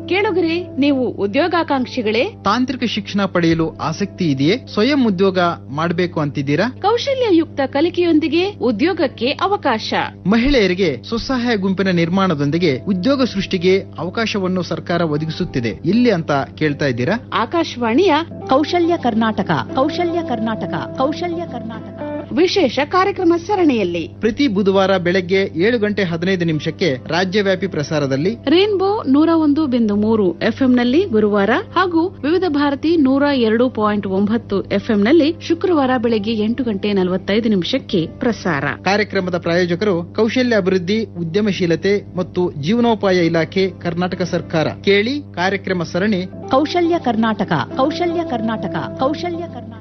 ಕೇಳುಗರೆ ನೀವು ಉದ್ಯೋಗಾಕಾಂಕ್ಷಿಗಳೇ ತಾಂತ್ರಿಕ ಶಿಕ್ಷಣ ಪಡೆಯಲು ಆಸಕ್ತಿ ಇದೆಯೇ ಸ್ವಯಂ ಉದ್ಯೋಗ ಮಾಡಬೇಕು ಅಂತಿದ್ದೀರಾ ಕೌಶಲ್ಯಯುಕ್ತ ಕಲಿಕೆಯೊಂದಿಗೆ ಉದ್ಯೋಗಕ್ಕೆ ಅವಕಾಶ ಮಹಿಳೆಯರಿಗೆ ಸ್ವಸಹಾಯ ಗುಂಪಿನ ನಿರ್ಮಾಣದೊಂದಿಗೆ ಉದ್ಯೋಗ ಸೃಷ್ಟಿಗೆ ಅವಕಾಶವನ್ನು ಸರ್ಕಾರ ಒದಗಿಸುತ್ತಿದೆ ಎಲ್ಲಿ ಅಂತ ಕೇಳ್ತಾ ಇದ್ದೀರಾ ಆಕಾಶವಾಣಿಯ ಕೌಶಲ್ಯ ಕರ್ನಾಟಕ ಕೌಶಲ್ಯ ಕರ್ನಾಟಕ ಕೌಶಲ್ಯ ಕರ್ನಾಟಕ ವಿಶೇಷ ಕಾರ್ಯಕ್ರಮ ಸರಣಿಯಲ್ಲಿ ಪ್ರತಿ ಬುಧವಾರ ಬೆಳಗ್ಗೆ ಏಳು ಗಂಟೆ ಹದಿನೈದು ನಿಮಿಷಕ್ಕೆ ರಾಜ್ಯವ್ಯಾಪಿ ಪ್ರಸಾರದಲ್ಲಿ ರೇನ್ಬೋ ನೂರ ಒಂದು ಬಿಂದು ಮೂರು ಎಫ್ಎಂನಲ್ಲಿ ಗುರುವಾರ ಹಾಗೂ ವಿವಿಧ ಭಾರತಿ ನೂರ ಎರಡು ಪಾಯಿಂಟ್ ಒಂಬತ್ತು ಎಫ್ಎಂನಲ್ಲಿ ಶುಕ್ರವಾರ ಬೆಳಗ್ಗೆ ಎಂಟು ಗಂಟೆ ನಲವತ್ತೈದು ನಿಮಿಷಕ್ಕೆ ಪ್ರಸಾರ ಕಾರ್ಯಕ್ರಮದ ಪ್ರಾಯೋಜಕರು ಕೌಶಲ್ಯ ಅಭಿವೃದ್ಧಿ ಉದ್ಯಮಶೀಲತೆ ಮತ್ತು ಜೀವನೋಪಾಯ ಇಲಾಖೆ ಕರ್ನಾಟಕ ಸರ್ಕಾರ ಕೇಳಿ ಕಾರ್ಯಕ್ರಮ ಸರಣಿ ಕೌಶಲ್ಯ ಕರ್ನಾಟಕ ಕೌಶಲ್ಯ ಕರ್ನಾಟಕ ಕೌಶಲ್ಯ ಕರ್ನಾಟಕ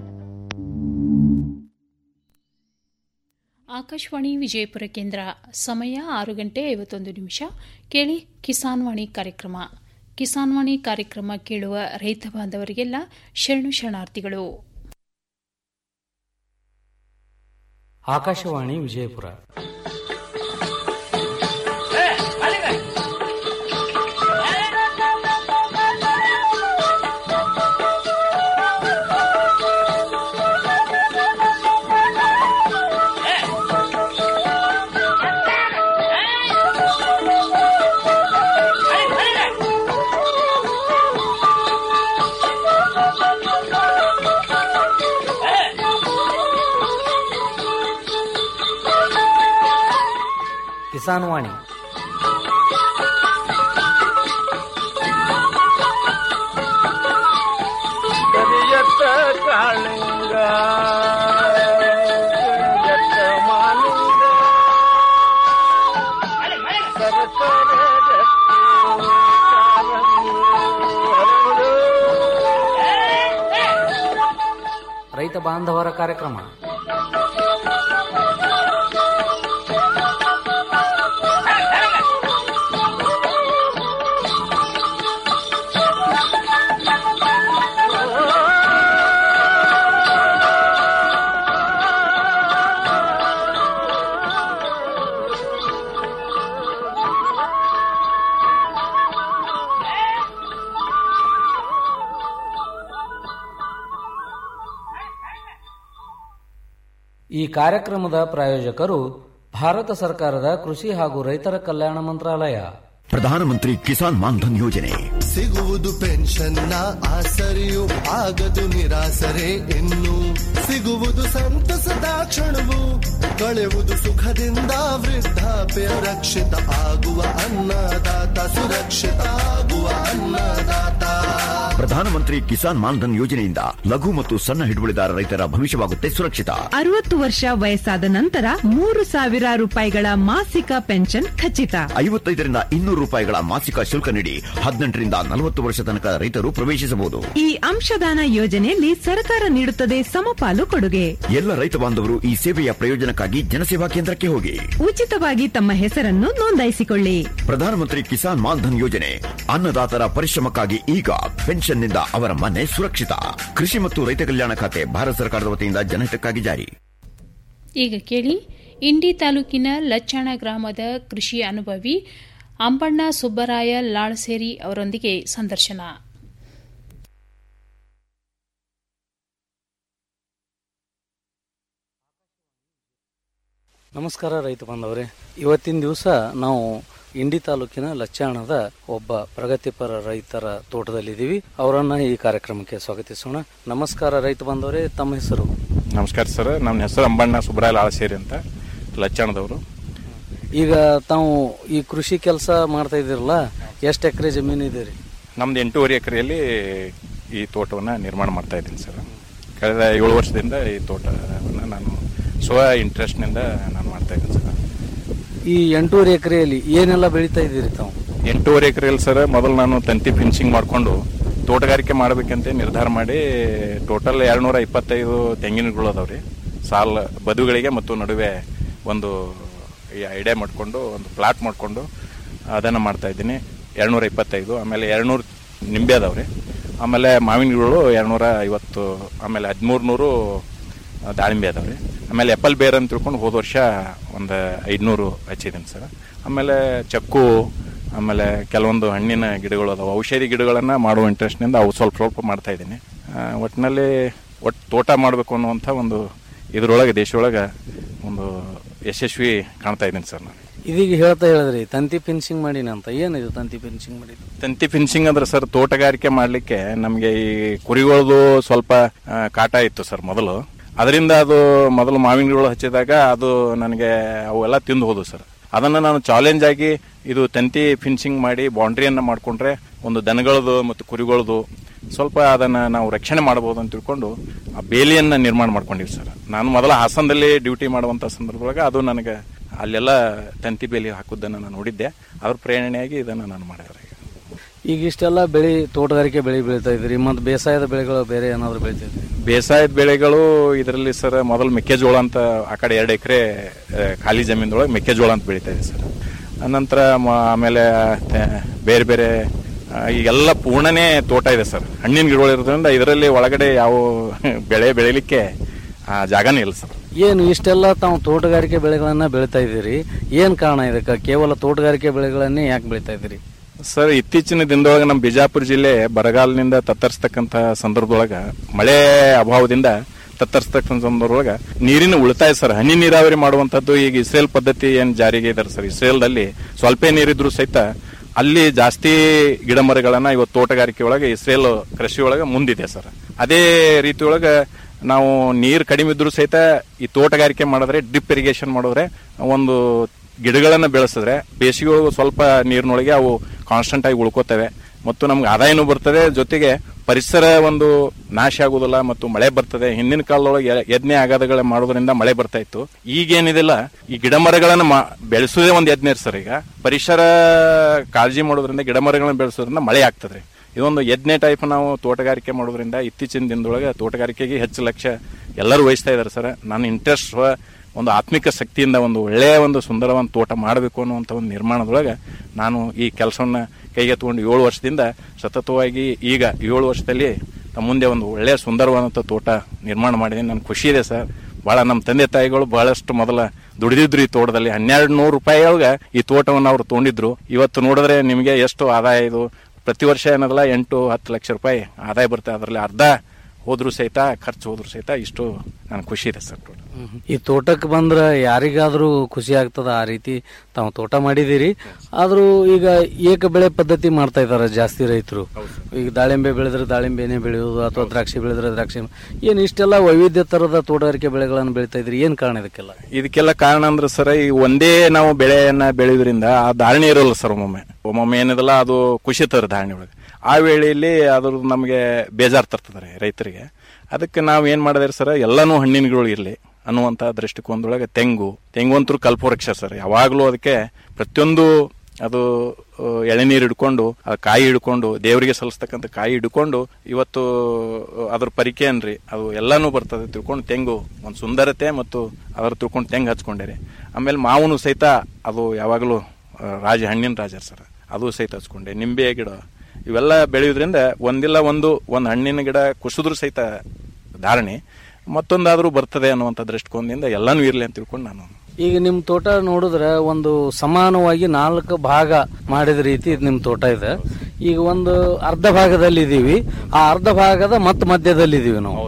ಆಕಾಶವಾಣಿ ವಿಜಯಪುರ ಕೇಂದ್ರ ಸಮಯ ಆರು ಗಂಟೆ ಐವತ್ತೊಂದು ನಿಮಿಷ ಕೇಳಿ ಕಿಸಾನ್ ವಾಣಿ ಕಾರ್ಯಕ್ರಮ ಕಿಸಾನ್ ವಾಣಿ ಕಾರ್ಯಕ್ರಮ ಕೇಳುವ ರೈತ ಬಾಂಧವರಿಗೆಲ್ಲ ಶರಣು ಶರಣಾರ್ಥಿಗಳು ಆಕಾಶವಾಣಿ ವಿಜಯಪುರ ಕಿಸಾನ್ ವಾಣಿ ಕರಿಯತ್ತ ಕಾಳಿಂಗ ಕರಿಯತ್ತ ಮಾಲಿಂಗ ಸರಸರ ರಕ್ತಿ ಕಾರಂಗಿ ಹರಡು. ರೈತ ಬಾಂಧವರ ಕಾರ್ಯಕ್ರಮ ಈ ಕಾರ್ಯಕ್ರಮದ ಪ್ರಾಯೋಜಕರು ಭಾರತ ಸರ್ಕಾರದ ಕೃಷಿ ಹಾಗೂ ರೈತರ ಕಲ್ಯಾಣ ಮಂತ್ರಾಲಯ ಪ್ರಧಾನಮಂತ್ರಿ ಕಿಸಾನ್ ಮಾನ್ಧನ್ ಯೋಜನೆ ಸಿಗುವುದು ಪೆನ್ಷನ್ನ ಆಸರೆಯು ಆಗದು ನಿರಾಸರೆ ಇನ್ನು ಸಿಗುವುದು ಸಂತಸದ ಕ್ಷಣವು ಕಳೆಯುವುದು ಸುಖದಿಂದ ವೃದ್ಧಾಪ್ಯ ರಕ್ಷಿತ ಆಗುವ ಅನ್ನದಾತ ಸುರಕ್ಷಿತ ಆಗುವ ಅನ್ನದಾತ ಪ್ರಧಾನಮಂತ್ರಿ ಕಿಸಾನ್ ಮಾನ್ಧನ್ ಯೋಜನೆಯಿಂದ ಲಘು ಮತ್ತು ಸಣ್ಣ ಹಿಡುವಳಿದಾರ ರೈತರ ಭವಿಷ್ಯವಾಗುತ್ತೆ ಸುರಕ್ಷಿತ ಅರವತ್ತು ವರ್ಷ ವಯಸ್ಸಾದ ನಂತರ ಮೂರು ಸಾವಿರ ರೂಪಾಯಿಗಳ ಮಾಸಿಕ ಪೆನ್ಷನ್ ಖಚಿತ ಐವತ್ತೈದರಿಂದ ಇನ್ನೂರು ರೂಪಾಯಿಗಳ ಮಾಸಿಕ ಶುಲ್ಕ ನೀಡಿ ಹದಿನೆಂಟರಿಂದ ನಲವತ್ತು ವರ್ಷ ತನಕ ರೈತರು ಪ್ರವೇಶಿಸಬಹುದು ಈ ಅಂಶದಾನ ಯೋಜನೆಯಲ್ಲಿ ಸರ್ಕಾರ ನೀಡುತ್ತದೆ ಸಮಪಾಲು ಕೊಡುಗೆ ಎಲ್ಲ ರೈತ ಬಾಂಧವರು ಈ ಸೇವೆಯ ಪ್ರಯೋಜನಕ್ಕಾಗಿ ಜನಸೇವಾ ಕೇಂದ್ರಕ್ಕೆ ಹೋಗಿ ಉಚಿತವಾಗಿ ತಮ್ಮ ಹೆಸರನ್ನು ನೋಂದಾಯಿಸಿಕೊಳ್ಳಿ ಪ್ರಧಾನಮಂತ್ರಿ ಕಿಸಾನ್ ಮಾನ್ಧನ್ ಯೋಜನೆ ಅನ್ನದಾತರ ಪರಿಶ್ರಮಕ್ಕಾಗಿ ಈಗ ಪೆನ್ಷನ್ನಿಂದ ಅವರ ಮನೆ ಸುರಕ್ಷಿತ ಕೃಷಿ ಮತ್ತು ರೈತ ಕಲ್ಯಾಣ ಖಾತೆ ಭಾರತ ಸರ್ಕಾರದ ವತಿಯಿಂದ ಜನಹಿತಕ್ಕಾಗಿ ಜಾರಿ ಈಗ ಕೇಳಿ ಇಂಡಿ ತಾಲೂಕಿನ ಲಚ್ಚಾಣ ಗ್ರಾಮದ ಕೃಷಿ ಅನುಭವಿ ಅಂಬಣ್ಣ ಸುಬ್ಬರಾಯ ಲಾಳಸೇರಿ ಅವರೊಂದಿಗೆ ಸಂದರ್ಶನ ನಮಸ್ಕಾರ ರೈತ ಬಾಂಧವರೇ ಇವತ್ತಿನ ದಿವಸ ನಾವು ಇಂಡಿ ತಾಲೂಕಿನ ಲಚ್ಚಾಣದ ಒಬ್ಬ ಪ್ರಗತಿಪರ ರೈತರ ತೋಟದಲ್ಲಿದ್ದೀವಿ ಅವರನ್ನ ಈ ಕಾರ್ಯಕ್ರಮಕ್ಕೆ ಸ್ವಾಗತಿಸೋಣ ನಮಸ್ಕಾರ ರೈತ ಬಾಂಧವರೇ ತಮ್ಮ ಹೆಸರು ನಮಸ್ಕಾರ ಸರ್ ನನ್ನ ಹೆಸರು ಅಂಬಣ್ಣ ಸುಬ್ರಾಯ್ ಆಳಸೇರಿ ಅಂತ ಲಚ್ಚಾಣದವರು ಈಗ ತಾವು ಈ ಕೃಷಿ ಕೆಲಸ ಮಾಡ್ತಾ ಇದ್ದೀರಲ್ಲ ಎಷ್ಟು ಎಕರೆ ಜಮೀನು ಇದೆ ರೀ ನಮ್ದು ಎಂಟೂವರೆ ಎಕರೆಯಲ್ಲಿ ಈ ತೋಟವನ್ನು ನಿರ್ಮಾಣ ಮಾಡ್ತಾ ಇದ್ದೀನಿ ಸರ್ ಕಳೆದ ಏಳು ವರ್ಷದಿಂದ ಈ ತೋಟವನ್ನು ನಾನು ಸ್ವ ಇಂಟ್ರೆಸ್ಟ್ನಿಂದ ನಾನು ಮಾಡ್ತಾ ಇದ್ದೀನಿ ಸರ್ ಈ ಎಂಟೂವರೆ ಎಕರೆಯಲ್ಲಿ ಏನೆಲ್ಲ ಬೆಳೀತಾ ಇದ್ದೀರಿ ತಾವು ಎಂಟೂವರೆ ಎಕರೆಯಲ್ಲಿ ಸರ್ ಮೊದಲು ನಾನು ತಂತಿ ಫಿನಿಶಿಂಗ್ ಮಾಡಿಕೊಂಡು ತೋಟಗಾರಿಕೆ ಮಾಡಬೇಕಂತ ನಿರ್ಧಾರ ಮಾಡಿ ಟೋಟಲ್ ಎರಡ್ನೂರ ಇಪ್ಪತ್ತೈದು ತೆಂಗಿನಗಳು ಅದಾವ್ರಿ ಸಾಲ ಬದುಗಳಿಗೆ ಮತ್ತು ನಡುವೆ ಒಂದು ಈ ಐಡಿಯಾ ಮಾಡಿಕೊಂಡು ಒಂದು ಪ್ಲಾಟ್ ಮಾಡಿಕೊಂಡು ಅದನ್ನು ಮಾಡ್ತಾ ಇದ್ದೀನಿ ಎರಡ್ನೂರ ಇಪ್ಪತ್ತೈದು ಆಮೇಲೆ ಎರಡ್ನೂರು ನಿಂಬೆ ಅದಾವ್ರಿ ಆಮೇಲೆ ಮಾವಿನ ಗಿಡಗಳು ಎರಡ್ನೂರ ಐವತ್ತು ಆಮೇಲೆ ಹದಿಮೂರು ನೂರು ದಾಳಿಂಬೆ ಅದಾವ್ರಿ ಆಮೇಲೆ ಎಪ್ಪಲ್ ಬೇರ್ ಅಂತ ತಿಳ್ಕೊಂಡು ಹೋದ ವರ್ಷ ಒಂದು ಐದುನೂರು ಹಚ್ಚಿದ್ದೀನಿ ಸರ್ ಆಮೇಲೆ ಚಕ್ಕು ಆಮೇಲೆ ಕೆಲವೊಂದು ಹಣ್ಣಿನ ಗಿಡಗಳು ಅದಾವೆ ಔಷಧಿ ಗಿಡಗಳನ್ನು ಮಾಡುವ ಇಂಟ್ರೆಸ್ಟ್ನಿಂದ ಅವು ಸ್ವಲ್ಪ ಸ್ವಲ್ಪ ಮಾಡ್ತಾ ಇದ್ದೀನಿ ಆ, ಒಟ್ಟಿನಲ್ಲಿ ಒಟ್ಟು ತೋಟ ಮಾಡಬೇಕು ಅನ್ನುವಂಥ ಒಂದು ಇದರೊಳಗೆ ದೇಶದೊಳಗೆ ಒಂದು ಯಶಸ್ವಿ ಕಾಣ್ತಾ ಇದ್ದೀನಿ ಸರ್ ನಾನು ಇದೀಗ ಹೇಳ್ತಾ ಹೇಳಿದ್ರಿ ತಂತಿ ಫಿನಿಶಿಂಗ್ ಮಾಡೀನಿ ಅಂತ ಏನಿದು ತಂತಿ ಫಿನಿಶಿಂಗ್ ಮಾಡಿದ್ದು ತಂತಿ ಫಿನಿಶಿಂಗ್ ಅಂದ್ರೆ ಸರ್ ತೋಟಗಾರಿಕೆ ಮಾಡಲಿಕ್ಕೆ ನಮಗೆ ಈ ಕುರಿಗಳದು ಸ್ವಲ್ಪ ಆ, ಕಾಟ ಇತ್ತು ಸರ್ ಮೊದಲು ಅದರಿಂದ ಅದು ಮೊದಲು ಮಾವಿನ ಗಿಡಗಳು ಹಚ್ಚಿದಾಗ ಅದು ನನಗೆ ಅವೆಲ್ಲ ತಿಂದು ಹೋದವು ಸರ್ ಅದನ್ನು ನಾನು ಚಾಲೆಂಜ್ ಆಗಿ ಇದು ತಂತಿ ಫಿನಿಶಿಂಗ್ ಮಾಡಿ ಬೌಂಡ್ರಿಯನ್ನು ಮಾಡಿಕೊಂಡ್ರೆ ಒಂದು ದನಗಳದು ಮತ್ತು ಕುರಿಗಳದು ಸ್ವಲ್ಪ ಅದನ್ನು ನಾವು ರಕ್ಷಣೆ ಮಾಡಬಹುದು ಅಂತ ತಿಳ್ಕೊಂಡು ಆ ಬೇಲಿಯನ್ನು ನಿರ್ಮಾಣ ಮಾಡ್ಕೊಂಡಿವಿ ಸರ್ ನಾನು ಮೊದಲ ಹಾಸನದಲ್ಲಿ ಡ್ಯೂಟಿ ಮಾಡುವಂಥ ಸಂದರ್ಭದೊಳಗೆ ಅದು ನನಗೆ ಅಲ್ಲೆಲ್ಲ ತಂತಿ ಬೇಲಿ ಹಾಕುದನ್ನು ನಾನು ನೋಡಿದ್ದೆ ಅದ್ರ ಪ್ರೇರಣೆಯಾಗಿ ಇದನ್ನು ನಾನು ಮಾಡಿದೆ ಈಗ ಈಗ ಇಷ್ಟೆಲ್ಲ ಬೆಳೆ ತೋಟಗಾರಿಕೆ ಬೆಳೆ ಬೆಳೀತಾ ಇದ್ರಿ ಮತ್ತು ಬೇಸಾಯದ ಬೆಳೆಗಳು ಬೇರೆ ಏನಾದ್ರು ಬೆಳೀತಾ ಇದ್ರಿ ಬೇಸಾಯದ ಬೆಳೆಗಳು ಇದರಲ್ಲಿ ಸರ್ ಮೊದಲು ಮೆಕ್ಕೆಜೋಳ ಅಂತ ಆ ಕಡೆ ಎರಡು ಎಕರೆ ಖಾಲಿ ಜಮೀನದೊಳಗೆ ಮೆಕ್ಕೆಜೋಳ ಅಂತ ಬೆಳೀತಾ ಇದೆ ಸರ್ ಅನಂತರ ಮ- ಆಮೇಲೆ ತೆ- ಬೇರೆ ಬೇರೆ ಆ, ಈಗೆಲ್ಲ ಪೂರ್ಣನೇ ತೋಟ ಇದೆ ಸರ್ ಹಣ್ಣಿನ ಗಿಡಗಳು ಇರೋದ್ರಿಂದ ಇದರಲ್ಲಿ ಒಳಗಡೆ ಯಾವ ಬೆಳೆ ಬೆಳಿಲಿಕ್ಕೆ ಆ, ಜಾಗನೇ ಇಲ್ಲ ಸರ್ ಏನು ಇಷ್ಟೆಲ್ಲ ತಾವು ತೋಟಗಾರಿಕೆ ಬೆಳೆಗಳನ್ನ ಬೆಳೀತಾ ಇದ್ದೀರಿ ಏನ್ ಕಾರಣ ಇದಕ್ಕೆ ಕೇವಲ ತೋಟಗಾರಿಕೆ ಬೆಳೆಗಳನ್ನೇ ಯಾಕೆ ಬೆಳೀತಾ ಇದ್ದೀರಿ ಸರ್ ಇತ್ತೀಚಿನ ದಿನದೊಳಗೆ ನಮ್ಮ ಬಿಜಾಪುರ ಜಿಲ್ಲೆ ಬರಗಾಲನಿಂದ ತತ್ತರಿಸ್ತಕ್ಕಂಥ ಸಂದರ್ಭದೊಳಗ ಮಳೆ ಅಭಾವದಿಂದ ತತ್ತರಿಸ್ತಕ್ಕಂಥ ಸಂದರ್ಭದೊಳಗ ನೀರಿನ ಉಳಿತಾಯ ಸರ್ ಹನಿ ನೀರಾವರಿ ಮಾಡುವಂತದ್ದು ಈಗ ಇಸ್ರೇಲ್ ಪದ್ಧತಿ ಏನ್ ಜಾರಿಗೆ ಇದಾರೆ ಸರ್ ಇಸ್ರೇಲ್ದಲ್ಲಿ ಸ್ವಲ್ಪ ನೀರಿದ್ರು ಸಹಿತ ಅಲ್ಲಿ ಜಾಸ್ತಿ ಗಿಡ ಮರಗಳನ್ನ ಇವತ್ತು ತೋಟಗಾರಿಕೆ ಒಳಗೆ ಇಸ್ರೇಲ್ ಕೃಷಿ ಒಳಗೆ ಮುಂದಿದೆ ಸರ್ ಅದೇ ರೀತಿ ಒಳಗೆ ನಾವು ನೀರು ಕಡಿಮೆ ಇದ್ರೂ ಸಹಿತ ಈ ತೋಟಗಾರಿಕೆ ಮಾಡಿದ್ರೆ ಡ್ರಿಪ್ ಇರಿಗೇಷನ್ ಮಾಡಿದ್ರೆ ಒಂದು ಗಿಡಗಳನ್ನ ಬೆಳೆಸಿದ್ರೆ ಬೇಸಿಗೆ ಒಳಗೆ ಸ್ವಲ್ಪ ನೀರಿನೊಳಗೆ ಅವು ಕಾನ್ಸ್ಟೆಂಟ್ ಆಗಿ ಉಳ್ಕೋತವೆ ಮತ್ತು ನಮ್ಗೆ ಆದಾಯನೂ ಬರ್ತದೆ ಜೊತೆಗೆ ಪರಿಸರ ಒಂದು ನಾಶ ಆಗುದಿಲ್ಲ ಮತ್ತು ಮಳೆ ಬರ್ತದೆ ಹಿಂದಿನ ಕಾಲದೊಳಗೆ ಯಜ್ಞೆ ಆಘಾತಗಳ ಮಾಡೋದ್ರಿಂದ ಮಳೆ ಬರ್ತಾ ಇತ್ತು ಈಗೇನಿದಿಲ್ಲ ಈ ಗಿಡ ಮರಗಳನ್ನ ಮಾ- ಬೆಳೆಸೋದೇ ಒಂದು ಯಜ್ಞ ಸರ್ ಈಗ ಪರಿಸರ ಕಾಳಜಿ ಮಾಡೋದ್ರಿಂದ ಗಿಡ ಮರಗಳನ್ನ ಬೆಳೆಸೋದ್ರಿಂದ ಮಳೆ ಆಗ್ತದೆ ಇದೊಂದು ಯಜ್ಞೆ ಟೈಪ್ ನಾವು ತೋಟಗಾರಿಕೆ ಮಾಡೋದ್ರಿಂದ ಇತ್ತೀಚಿನ ದಿನದೊಳಗೆ ತೋಟಗಾರಿಕೆಗೆ ಹೆಚ್ಚು ಲಕ್ಷ್ಯ ಎಲ್ಲರೂ ವಹಿಸ್ತಾ ಇದ್ದಾರೆ ಸರ್ ನನ್ನ ಇಂಟ್ರೆಸ್ಟ್ ಒಂದು ಆತ್ಮಿಕ ಶಕ್ತಿಯಿಂದ ಒಂದು ಒಳ್ಳೆಯ ಒಂದು ಸುಂದರವಾದ ತೋಟ ಮಾಡಬೇಕು ಅನ್ನುವಂಥ ಒಂದು ನಿರ್ಮಾಣದೊಳಗೆ ನಾನು ಈ ಕೆಲಸವನ್ನ ಕೈಗೆ ತಗೊಂಡು ಏಳು ವರ್ಷದಿಂದ ಸತತವಾಗಿ ಈಗ ಏಳು ವರ್ಷದಲ್ಲಿ ನಮ್ಮ ಮುಂದೆ ಒಂದು ಒಳ್ಳೆಯ ಸುಂದರವಾದಂಥ ತೋಟ ನಿರ್ಮಾಣ ಮಾಡಿದ್ದೀನಿ ನನಗೆ ಖುಷಿ ಇದೆ ಸರ್ ಭಾಳ ನಮ್ಮ ತಂದೆ ತಾಯಿಗಳು ಬಹಳಷ್ಟು ಮೊದಲ ದುಡಿದಿದ್ರು ಈ ತೋಟದಲ್ಲಿ ಹನ್ನೆರಡು ನೂರು ರೂಪಾಯಿ ಒಳಗೆ ಈ ತೋಟವನ್ನು ಅವರು ತೊಗೊಂಡಿದ್ರು ಇವತ್ತು ನೋಡಿದ್ರೆ ನಿಮಗೆ ಎಷ್ಟು ಆದಾಯ ಇದು ಪ್ರತಿ ವರ್ಷ ಏನದಲ್ಲ ಎಂಟು ಹತ್ತು ಲಕ್ಷ ರೂಪಾಯಿ ಆದಾಯ ಬರುತ್ತೆ ಅದರಲ್ಲಿ ಅರ್ಧ ಹೋದ್ರು ಸಹಿತ ಖರ್ಚು ಹೋದ್ರು ಸಹಿತ ಇಷ್ಟು ನನಗೆ ಖುಷಿ ಇದೆ ಸರ್ ಟೋಟಲ್ ಈ ತೋಟಕ್ಕೆ ಬಂದ್ರ ಯಾರಿಗಾದ್ರೂ ಖುಷಿ ಆಗ್ತದ ಆ ರೀತಿ ತಾವು ತೋಟ ಮಾಡಿದಿರಿ ಆದ್ರೂ ಈಗ ಏಕ ಬೆಳೆ ಪದ್ಧತಿ ಮಾಡ್ತಾ ಇದಾರೆ ಜಾಸ್ತಿ ರೈತರು ಈಗ ದಾಳಿಂಬೆ ಬೆಳೆದ್ರೆ ದಾಳಿಂಬೆನೆ ಬೆಳೆಯೋದು ಅಥವಾ ದ್ರಾಕ್ಷಿ ಬೆಳೆದ್ರೆ ದ್ರಾಕ್ಷಿ ಏನ್ ಇಷ್ಟೆಲ್ಲ ವೈವಿಧ್ಯ ತರದ ತೋಟಗಾರಿಕೆ ಬೆಳೆಗಳನ್ನು ಬೆಳೀತಾ ಇದ್ರಿ ಏನ್ ಕಾರಣ ಇದಕ್ಕೆಲ್ಲ ಇದಕ್ಕೆಲ್ಲ ಕಾರಣ ಅಂದ್ರೆ ಸರ್ ಈ ಒಂದೇ ನಾವು ಬೆಳೆಯನ್ನ ಬೆಳೆಯೋದ್ರಿಂದ ಆ ಧಾರಣೆ ಇರೋಲ್ಲ ಸರ್ ಒಮ್ಮೊಮ್ಮೆ ಒಮ್ಮೊಮ್ಮೆ ಏನಿದಲ್ಲ ಅದು ಖುಷಿ ತರ ಧಾರಣೆ ಒಳಗೆ ಆ ವೇಳೆಯಲ್ಲಿ ಅದ್ರದ್ದು ನಮಗೆ ಬೇಜಾರು ತರ್ತದೆ ರೀ ರೈತರಿಗೆ ಅದಕ್ಕೆ ನಾವು ಏನ್ ಮಾಡಿದ್ರೆ ಸರ್ ಎಲ್ಲಾನು ಹಣ್ಣಿನ ಗಿಡಗಳು ಇರಲಿ ಅನ್ನುವಂಥ ದೃಷ್ಟಿಕೋನದೊಳಗೆ ತೆಂಗು ತೆಂಗು ಅಂತೂ ಕಲ್ಪವೃಕ್ಷ ಸರ್ ಯಾವಾಗಲೂ ಅದಕ್ಕೆ ಪ್ರತಿಯೊಂದು ಅದು ಆ, ಎಳೆನೀರು ಹಿಡ್ಕೊಂಡು ಆ ಕಾಯಿ ಹಿಡ್ಕೊಂಡು ದೇವರಿಗೆ ಸಲ್ಲಿಸ್ತಕ್ಕಂಥ ಕಾಯಿ ಹಿಡ್ಕೊಂಡು ಇವತ್ತು ಆ, ಅದ್ರ ಪರಿಕೆ ಅನ್ರಿ ಅದು ಎಲ್ಲಾನು ಬರ್ತದೆ ತಿಳ್ಕೊಂಡು ತೆಂಗು ಒಂದು ಸುಂದರತೆ ಮತ್ತು ಅದರ ತಿಳ್ಕೊಂಡು ತೆಂಗು ಹಚ್ಕೊಂಡಿರಿ ಆಮೇಲೆ ಮಾವನು ಸಹಿತ ಅದು ಯಾವಾಗಲೂ ಆ, ರಾಜ ಹಣ್ಣಿನ ರಾಜ ಸರ್ ಅದು ಸಹಿತ ಹಚ್ಕೊಂಡೆ ನಿಂಬೆ ಗಿಡ ಇವೆಲ್ಲ ಬೆಳೆಯೋದ್ರಿಂದ ಒಂದಿಲ್ಲ ಒಂದು ಒಂದು ಹಣ್ಣಿನ ಗಿಡ ಕುಸಿದ್ರು ಸಹಿತ ಧಾರಣೆ ಮತ್ತೊಂದಾದ್ರೂ ಬರ್ತದೆ ಅನ್ನುವಂಥ ದೃಷ್ಟಿಕೋನದಿಂದ ಎಲ್ಲಾನು ಇರಲಿ ಅಂತ ತಿಳ್ಕೊಂಡು ನಾನು ಈಗ ನಿಮ್ ತೋಟ ನೋಡಿದ್ರೆ ಒಂದು ಸಮಾನವಾಗಿ ನಾಲ್ಕು ಭಾಗ ಮಾಡಿದ ರೀತಿ ನಿಮ್ ತೋಟ ಇದೆ ಈಗ ಒಂದು ಅರ್ಧ ಭಾಗದಲ್ಲಿ ಇದೀವಿ ಆ ಅರ್ಧ ಭಾಗದ ಮತ್ತ ಮಧ್ಯದಲ್ಲಿ ಇದೀವಿ ನಾವು